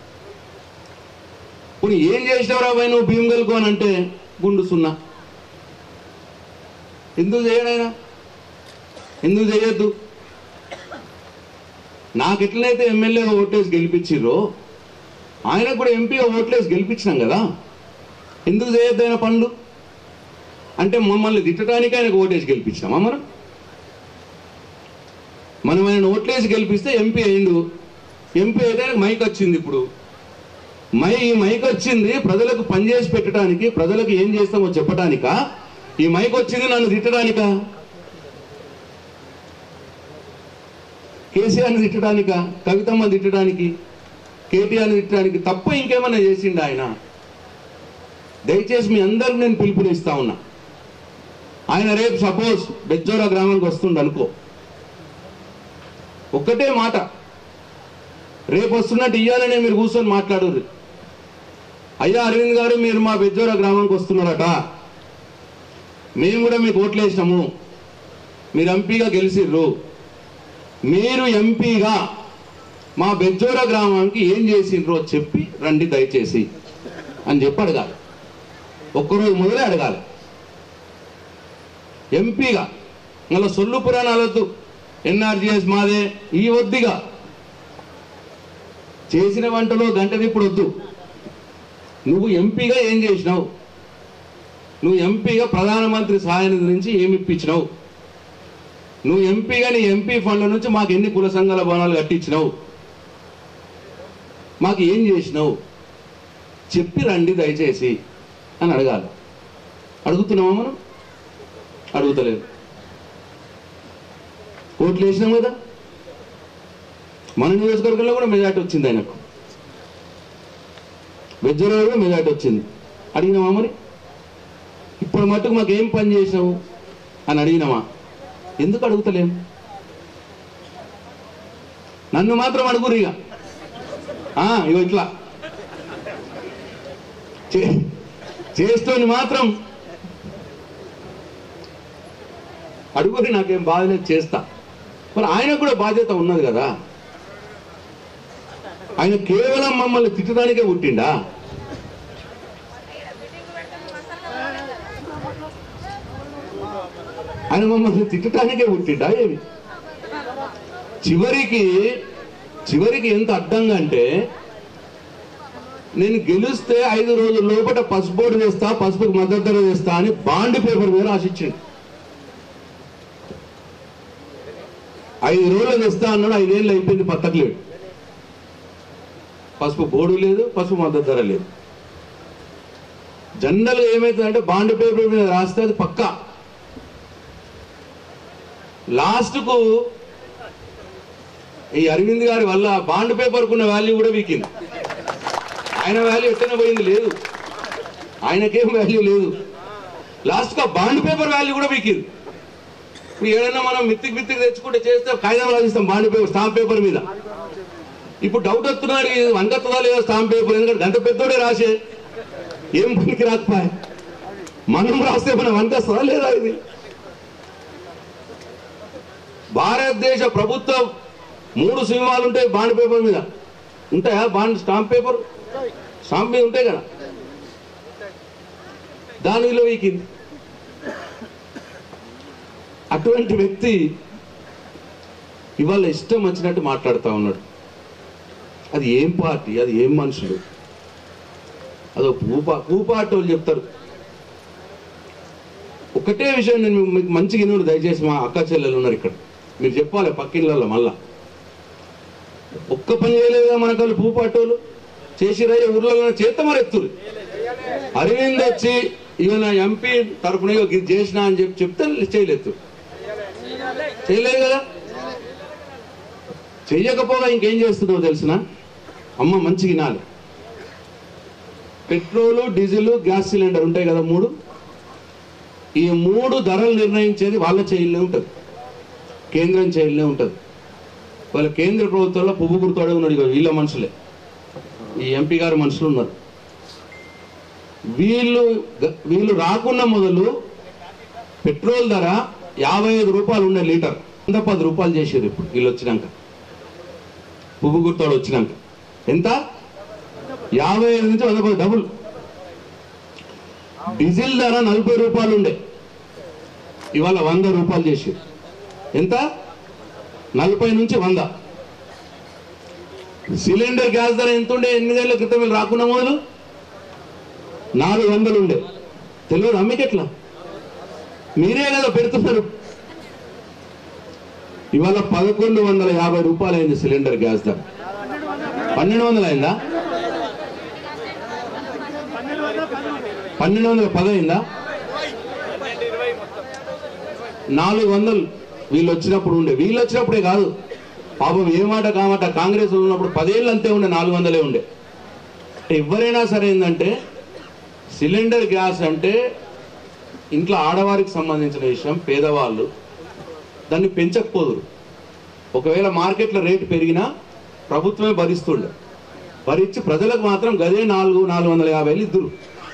ఇప్పుడు ఏం చేసినవరా పోయి నువ్వు భీమగల్కు అని అంటే గుండు సున్నా ఎందుకు చేయడైనా ఎందుకు చేయొద్దు నాకు ఎట్లనైతే ఎమ్మెల్యేగా ఓటేసి గెలిపించిర్రో ఆయనకు కూడా ఎంపీగా ఓట్లేసి గెలిపించినాం కదా ఎందుకు చేయొద్దు ఆయన పనులు అంటే మమ్మల్ని తిట్టడానికి ఆయనకు ఓటేసి గెలిపించామా మనం మనం ఆయన ఓట్లేసి గెలిపిస్తే ఎంపీ అయిండు ఎంపీ అయితే ఆయనకు మైక్ వచ్చింది ఇప్పుడు మై ఈ మైక్ వచ్చింది ప్రజలకు పనిచేసి పెట్టడానికి ప్రజలకు ఏం చేస్తామో చెప్పడానికా ఈ మైక్ వచ్చింది నన్ను తిట్టడానికా కేసీఆర్ని తిట్టడానికా కవితమ్మని తిట్టడానికి కేటీఆర్ని తిట్టడానికి తప్ప ఇంకేమైనా చేసిండు ఆయన దయచేసి మీ అందరికి నేను పిలుపునిస్తా ఉన్నా ఆయన రేపు సపోజ్ బెజ్జోరా గ్రామానికి వస్తుండ అనుకో ఒక్కటే మాట రేపు వస్తున్నట్టు ఇయ్యాలనే మీరు కూర్చొని మాట్లాడుర్రి అయ్యా అరవింద్ గారు మీరు మా బెజ్జోరా గ్రామానికి వస్తున్నారట మేము కూడా మీకు ఓట్లేసినాము మీరు ఎంపీగా గెలిచిర్రు మీరు ఎంపీగా మా బెజ్జోరా గ్రామానికి ఏం చేసిండ్రో చెప్పి రండి దయచేసి అని చెప్పి అడగాలి ఒక్కరోజు మొదలే అడగాలి ఎంపీగా మళ్ళీ సొల్లు పురాణాలొద్దు ఎన్ఆర్జీఎస్ మాదే ఈ వద్దిగా చేసిన వంటలో గంట ఇప్పుడు వద్దు నువ్వు ఎంపీగా ఏం చేసినావు నువ్వు ఎంపీగా ప్రధానమంత్రి సహాయ నిధి నుంచి ఏమి ఇప్పించినావు నువ్వు ఎంపీగా నీ ఎంపీ ఫండ్ల నుంచి మాకు ఎన్ని కుల సంఘాల భవనాలు కట్టించినావు మాకు ఏం చేసినావు చెప్పి రండి దయచేసి అని అడగాలి అడుగుతున్నామా మనం అడుగుతలేదు ఓట్లు వేసినాం కదా మన నియోజకవర్గంలో కూడా మెజార్టీ వచ్చింది ఆయనకు వెజ్జరావు కూడా మెజార్టీ వచ్చింది అడిగినామా మరి ఇప్పుడు మట్టుకు మాకు ఏం పని చేసావు అని అడిగినామా ఎందుకు అడుగుతలేం నన్ను మాత్రం అడుగురు ఇక ఆ, ఇగో ఇట్లా చే- చేస్తోని మాత్రం అడుగురి నాకేం బాధ లేదు చేస్తా మరి ఆయనకు కూడా బాధ్యత ఉన్నది కదా ఆయన కేవలం మమ్మల్ని తిట్టడానికే పుట్టిండా ఆయన మమ్మల్ని తిట్టడానికే పుట్టిండా ఏమి చివరికి చివరికి ఎంత అడ్డంగా అంటే నేను గెలిస్తే ఐదు రోజుల లోపల పసుపు బోర్డు వేస్తా పసుపుకి మద్దతు ధర వేస్తా అని బాండ్ పేపర్ మీద రాసిచ్చిండు ఐదు రోజులు తెస్తా అన్నాడు ఐదేళ్ళు అయిపోయింది పత్తకలేడు పసుపు బోర్డు లేదు పసుపు మద్దతు ధర లేదు జనరల్గా ఏమవుతుందంటే బాండ్ పేపర్ మీద రాస్తే అది పక్కా లాస్ట్కు ఈ అరవింద్ గారి వల్ల బాండ్ పేపర్కు ఉన్న వాల్యూ కూడా వీకింది ఆయన వాల్యూ ఎట్టనే పోయింది లేదు ఆయనకేం వాల్యూ లేదు లాస్ట్గా బాండ్ పేపర్ వాల్యూ కూడా వీకింది ఇప్పుడు ఏదైనా మనం మిత్తికి మిత్తికి తెచ్చుకుంటే చేస్తే కాగితం రాసిస్తాం బాండ్ పేపర్ స్టాంప్ పేపర్ మీద ఇప్పుడు డౌట్ వస్తున్నాడు ఇది వంకత్తదా లేదా స్టాంప్ పేపర్ ఎందుకంటే గంట పెద్దోడే రాసే ఏం పనికి రాకపోయా మనం రాస్తే మనం వంకస్తుందా లేదా ఇది భారతదేశ ప్రభుత్వం మూడు సినిమాలు ఉంటాయి బాండ్ పేపర్ మీద ఉంటాయా బాండ్ స్టాంప్ పేపర్ స్టాంప్ మీద ఉంటాయి కదా దాని విలువ వీకింది అటువంటి వ్యక్తి ఇవాళ ఇష్టం వచ్చినట్టు మాట్లాడుతూ ఉన్నాడు అది ఏం పార్టీ అది ఏం మనుషులు అదో పూపా పూపాటి వాళ్ళు చెప్తారు ఒకటే విషయం నేను మీకు మంచిగా వినుడు దయచేసి మా అక్క చెల్లెలు ఉన్నారు ఇక్కడ మీరు చెప్పాలి పక్కిళ్ళల్లో మళ్ళా ఒక్క పని చేయలేదుగా మన వాళ్ళు పూపాటోళ్ళు చేసిరయ్య ఊర్లలో చేత మరి ఎత్తురు అరవింద్ వచ్చి ఇక నా ఎంపీ తరఫున ఇగో ఇది చేసిన అని చెప్పి చెప్తే చేయలేదు చేయలేదు కదా చెయ్యకపోగా ఇంకేం చేస్తున్నావు తెలిసిన అమ్మ మంచిగా వినాలి పెట్రోలు డీజిల్ గ్యాస్ సిలిండర్ ఉంటాయి కదా మూడు ఈ మూడు ధరలు నిర్ణయించేది వాళ్ళ చేయిలనే ఉంటుంది కేంద్రం చేయిలనే ఉంటుంది వాళ్ళ కేంద్ర ప్రభుత్వంలో పువ్వు గుర్తోడే ఉన్నాడు ఇగో వీళ్ళ మనుషులే ఈ ఎంపీ గారి మనుషులు ఉన్నారు వీళ్ళు వీళ్ళు రాకున్న మొదలు పెట్రోల్ ధర యాభై ఐదు రూపాయలు ఉండే లీటర్ వంద పది రూపాయలు చేసారు ఇప్పుడు వీళ్ళు వచ్చినాక పువ్వు గుర్తోడు వచ్చినాక ఎంత యాభై ఐదు నుంచి వంద పది డబుల్ డీజిల్ ధర నలభై రూపాయలు ఉండే ఇవాళ వంద రూపాయలు చేసారు ఎంత నలభై నుంచి వంద సిలిండర్ గ్యాస్ ధర ఎంత ఉండే ఎనిమిదేళ్ల క్రితం వీళ్ళు రాకుండా మొదలు నాలుగు వందలు ఉండే తెలియదు అమ్మికెట్లా మీరే కదా పెడుతున్నారు ఇవాళ పదకొండు వందల యాభై రూపాయలు అయింది సిలిండర్ గ్యాస్ ధర పన్నెండు వందలు అయిందా పన్నెండు వందల పది అయిందా నాలుగు వందలు వీళ్ళు వచ్చినప్పుడు ఉండే వీళ్ళు వచ్చినప్పుడే కాదు పాపం ఏ మాట కామాట కాంగ్రెస్ ఉన్నప్పుడు పదేళ్ళు అంతే ఉండే నాలుగు వందలే ఉండే ఎవరైనా సరే ఏంటంటే సిలిండర్ గ్యాస్ అంటే ఇంట్లో ఆడవారికి సంబంధించిన విషయం పేదవాళ్ళు దాన్ని పెంచకపోదురు ఒకవేళ మార్కెట్లో రేటు పెరిగినా ప్రభుత్వమే భరిస్తుండే భరించి ప్రజలకు మాత్రం గదే నాలుగు నాలుగు వందల యాభైలు ఇద్దరు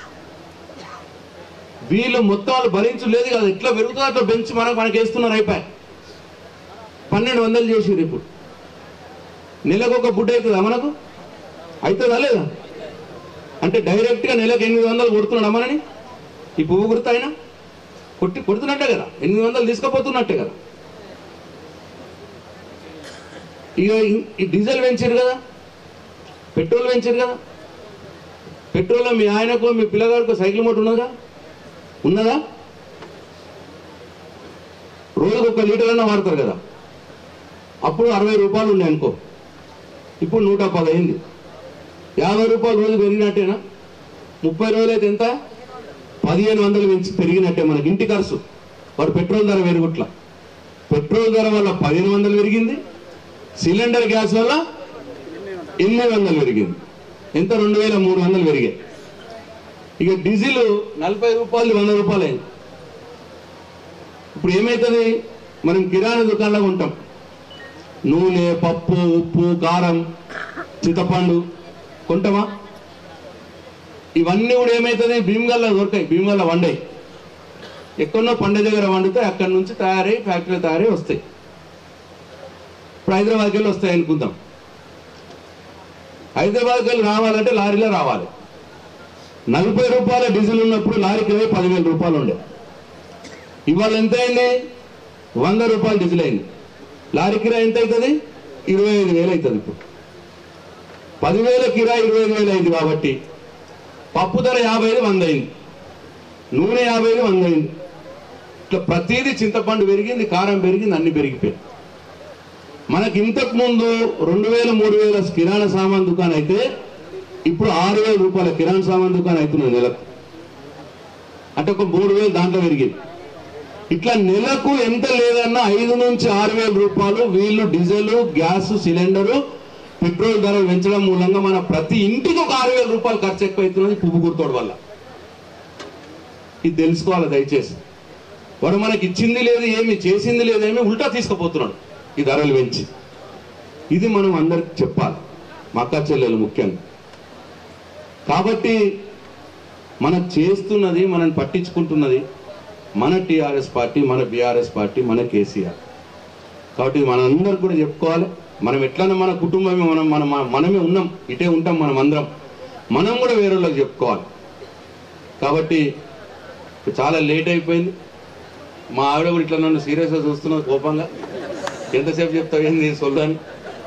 వీళ్ళు మొత్తం వాళ్ళు భరించలేదు కదా ఎట్లా పెరుగుతుందో అట్లా పెంచి మనకు మనకి వేస్తున్నారు అయిపోయి పన్నెండు వందలు చేసిరు ఇప్పుడు నెలకు ఒక బుడ్డ అవుతుందా మనకు అవుతుందా లేదా అంటే డైరెక్ట్గా నెలకు ఎనిమిది వందలు కొడుతున్నాడా మనని ఈ పువ్వు గుర్తు ఆయన కొట్టి కొడుతున్నట్టే కదా ఎనిమిది వందలు తీసుకుపోతున్నట్టే కదా ఇక ఇం- ఈ డీజిల్ పెంచారు కదా పెట్రోల్ పెంచారు కదా పెట్రోల్ మీ ఆయనకు మీ పిల్లగాడికో సైకిల్ మోటర్ ఉన్నదా ఉన్నదా రోజుకు ఒక లీటర్ అన్న వాడతారు కదా అప్పుడు అరవై రూపాయలు ఉన్నాయి అనుకో ఇప్పుడు నూట పది అయింది యాభై రూపాయలు రోజు పెరిగినట్టేనా ముప్పై రోజులు అయితే ఎంత పదిహేను వందలు పెంచి పెరిగినట్టే మనకి ఇంటి ఖర్చు వాడు పెట్రోల్ ధర పెరుగుట్ల పెట్రోల్ ధర వల్ల పదిహేను వందలు పెరిగింది సిలిండర్ గ్యాస్ వల్ల ఎనిమిది వందలు పెరిగింది ఎంత రెండు వేల మూడు వందలు పెరిగాయి ఇక డీజిల్ నలభై రూపాయలు వంద రూపాయలు అయింది ఇప్పుడు ఏమవుతుంది మనం కిరాణా దుకాణంలో ఉంటాం నూనె పప్పు ఉప్పు కారం చింతపండు కొంటామా ఇవన్నీ కూడా ఏమవుతుంది భీమగల్లో దొరకాయి భీమగల్లో వండాయి ఎక్కడో పండే దగ్గర వండితే అక్కడి నుంచి తయారై ఫ్యాక్టరీ తయారై వస్తాయి ఇప్పుడు హైదరాబాద్కి వెళ్ళి వస్తాయి అనుకుందాం హైదరాబాద్కి వెళ్ళి రావాలంటే లారీలో రావాలి నలభై రూపాయల డీజిల్ ఉన్నప్పుడు లారీకి పోయి పదివేల రూపాయలు ఉండే ఇవాళ ఎంత అయింది వంద రూపాయలు డీజిల్ అయింది లారీ కిరాయి ఎంత అవుతుంది ఇరవై ఐదు వేలు అవుతుంది ఇప్పుడు పదివేల కిరాయి ఇరవై ఐదు వేలు అయింది కాబట్టి పప్పు ధర యాభై ఐదు వంద అయింది నూనె యాభై ఐదు వంద అయింది ఇట్లా ప్రతిదీ చింతపండు పెరిగింది కారం పెరిగింది అన్ని పెరిగిపోయాయి మనకి ఇంతకు ముందు రెండు వేల మూడు వేల కిరాణా సామాన్ దుకాణం అయితే ఇప్పుడు ఆరు వేల రూపాయల కిరాణా సామాన్ దుకాణం అవుతున్నాయి నెలకు అంటే ఒక మూడు వేలు దాంట్లో పెరిగింది ఇట్లా నెలకు ఎంత లేదన్నా ఐదు నుంచి ఆరు వేల రూపాయలు వీళ్ళు డీజిల్ గ్యాస్ సిలిండరు పెట్రోల్ ధరలు పెంచడం మూలంగా మన ప్రతి ఇంటికి ఒక ఆరు వేల రూపాయలు ఖర్చు ఎక్కువ అవుతున్నది పువ్వు గుర్తోడు వల్ల ఇది తెలుసుకోవాలి దయచేసి వాడు మనకి ఇచ్చింది లేదు ఏమి చేసింది లేదు ఏమి ఉల్టా తీసుకుపోతున్నాడు ఈ ధరలు పెంచి ఇది మనం అందరికి చెప్పాలి మా అక్క చెల్లెలు ముఖ్యంగా కాబట్టి మనం చేస్తున్నది మనం పట్టించుకుంటున్నది మన టిఆర్ఎస్ పార్టీ మన బీఆర్ఎస్ పార్టీ మన కేసీఆర్ కాబట్టి మనందరం కూడా చెప్పుకోవాలి మనం ఎట్లన్నా మన కుటుంబమే మనం మనం మనమే ఉన్నాం ఇటే ఉంటాం మనం అందరం మనం కూడా వేరే వాళ్ళకి చెప్పుకోవాలి కాబట్టి చాలా లేట్ అయిపోయింది మా ఆవిడ కూడా ఇట్లా నన్ను సీరియస్గా చూస్తున్నది కోపంగా ఎంతసేపు చెప్తావు ఏంది సొల్లని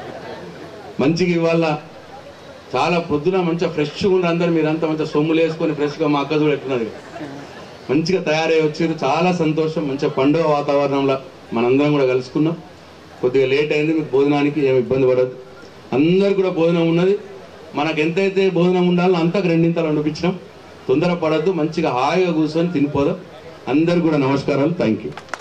మంచిగా ఇవాళ చాలా పొద్దున మంచిగా ఫ్రెష్గా ఉండి అందరు మీరంతా మంచిగా సొమ్ములు వేసుకొని ఫ్రెష్గా మా అక్క కూడా ఎట్టున్నది మంచిగా తయారై వచ్చారు చాలా సంతోషం మంచిగా పండుగ వాతావరణంలో మనందరం కూడా కలుసుకున్నాం కొద్దిగా లేట్ అయింది మీకు భోజనానికి ఏమి ఇబ్బంది పడదు అందరు కూడా భోజనం ఉన్నది మనకు ఎంతైతే భోజనం ఉండాలో అంతకు రెండింతలు వండిపించినాం తొందర పడద్దు మంచిగా హాయిగా కూర్చొని తినిపోదాం అందరు కూడా నమస్కారాలు థ్యాంక్ యూ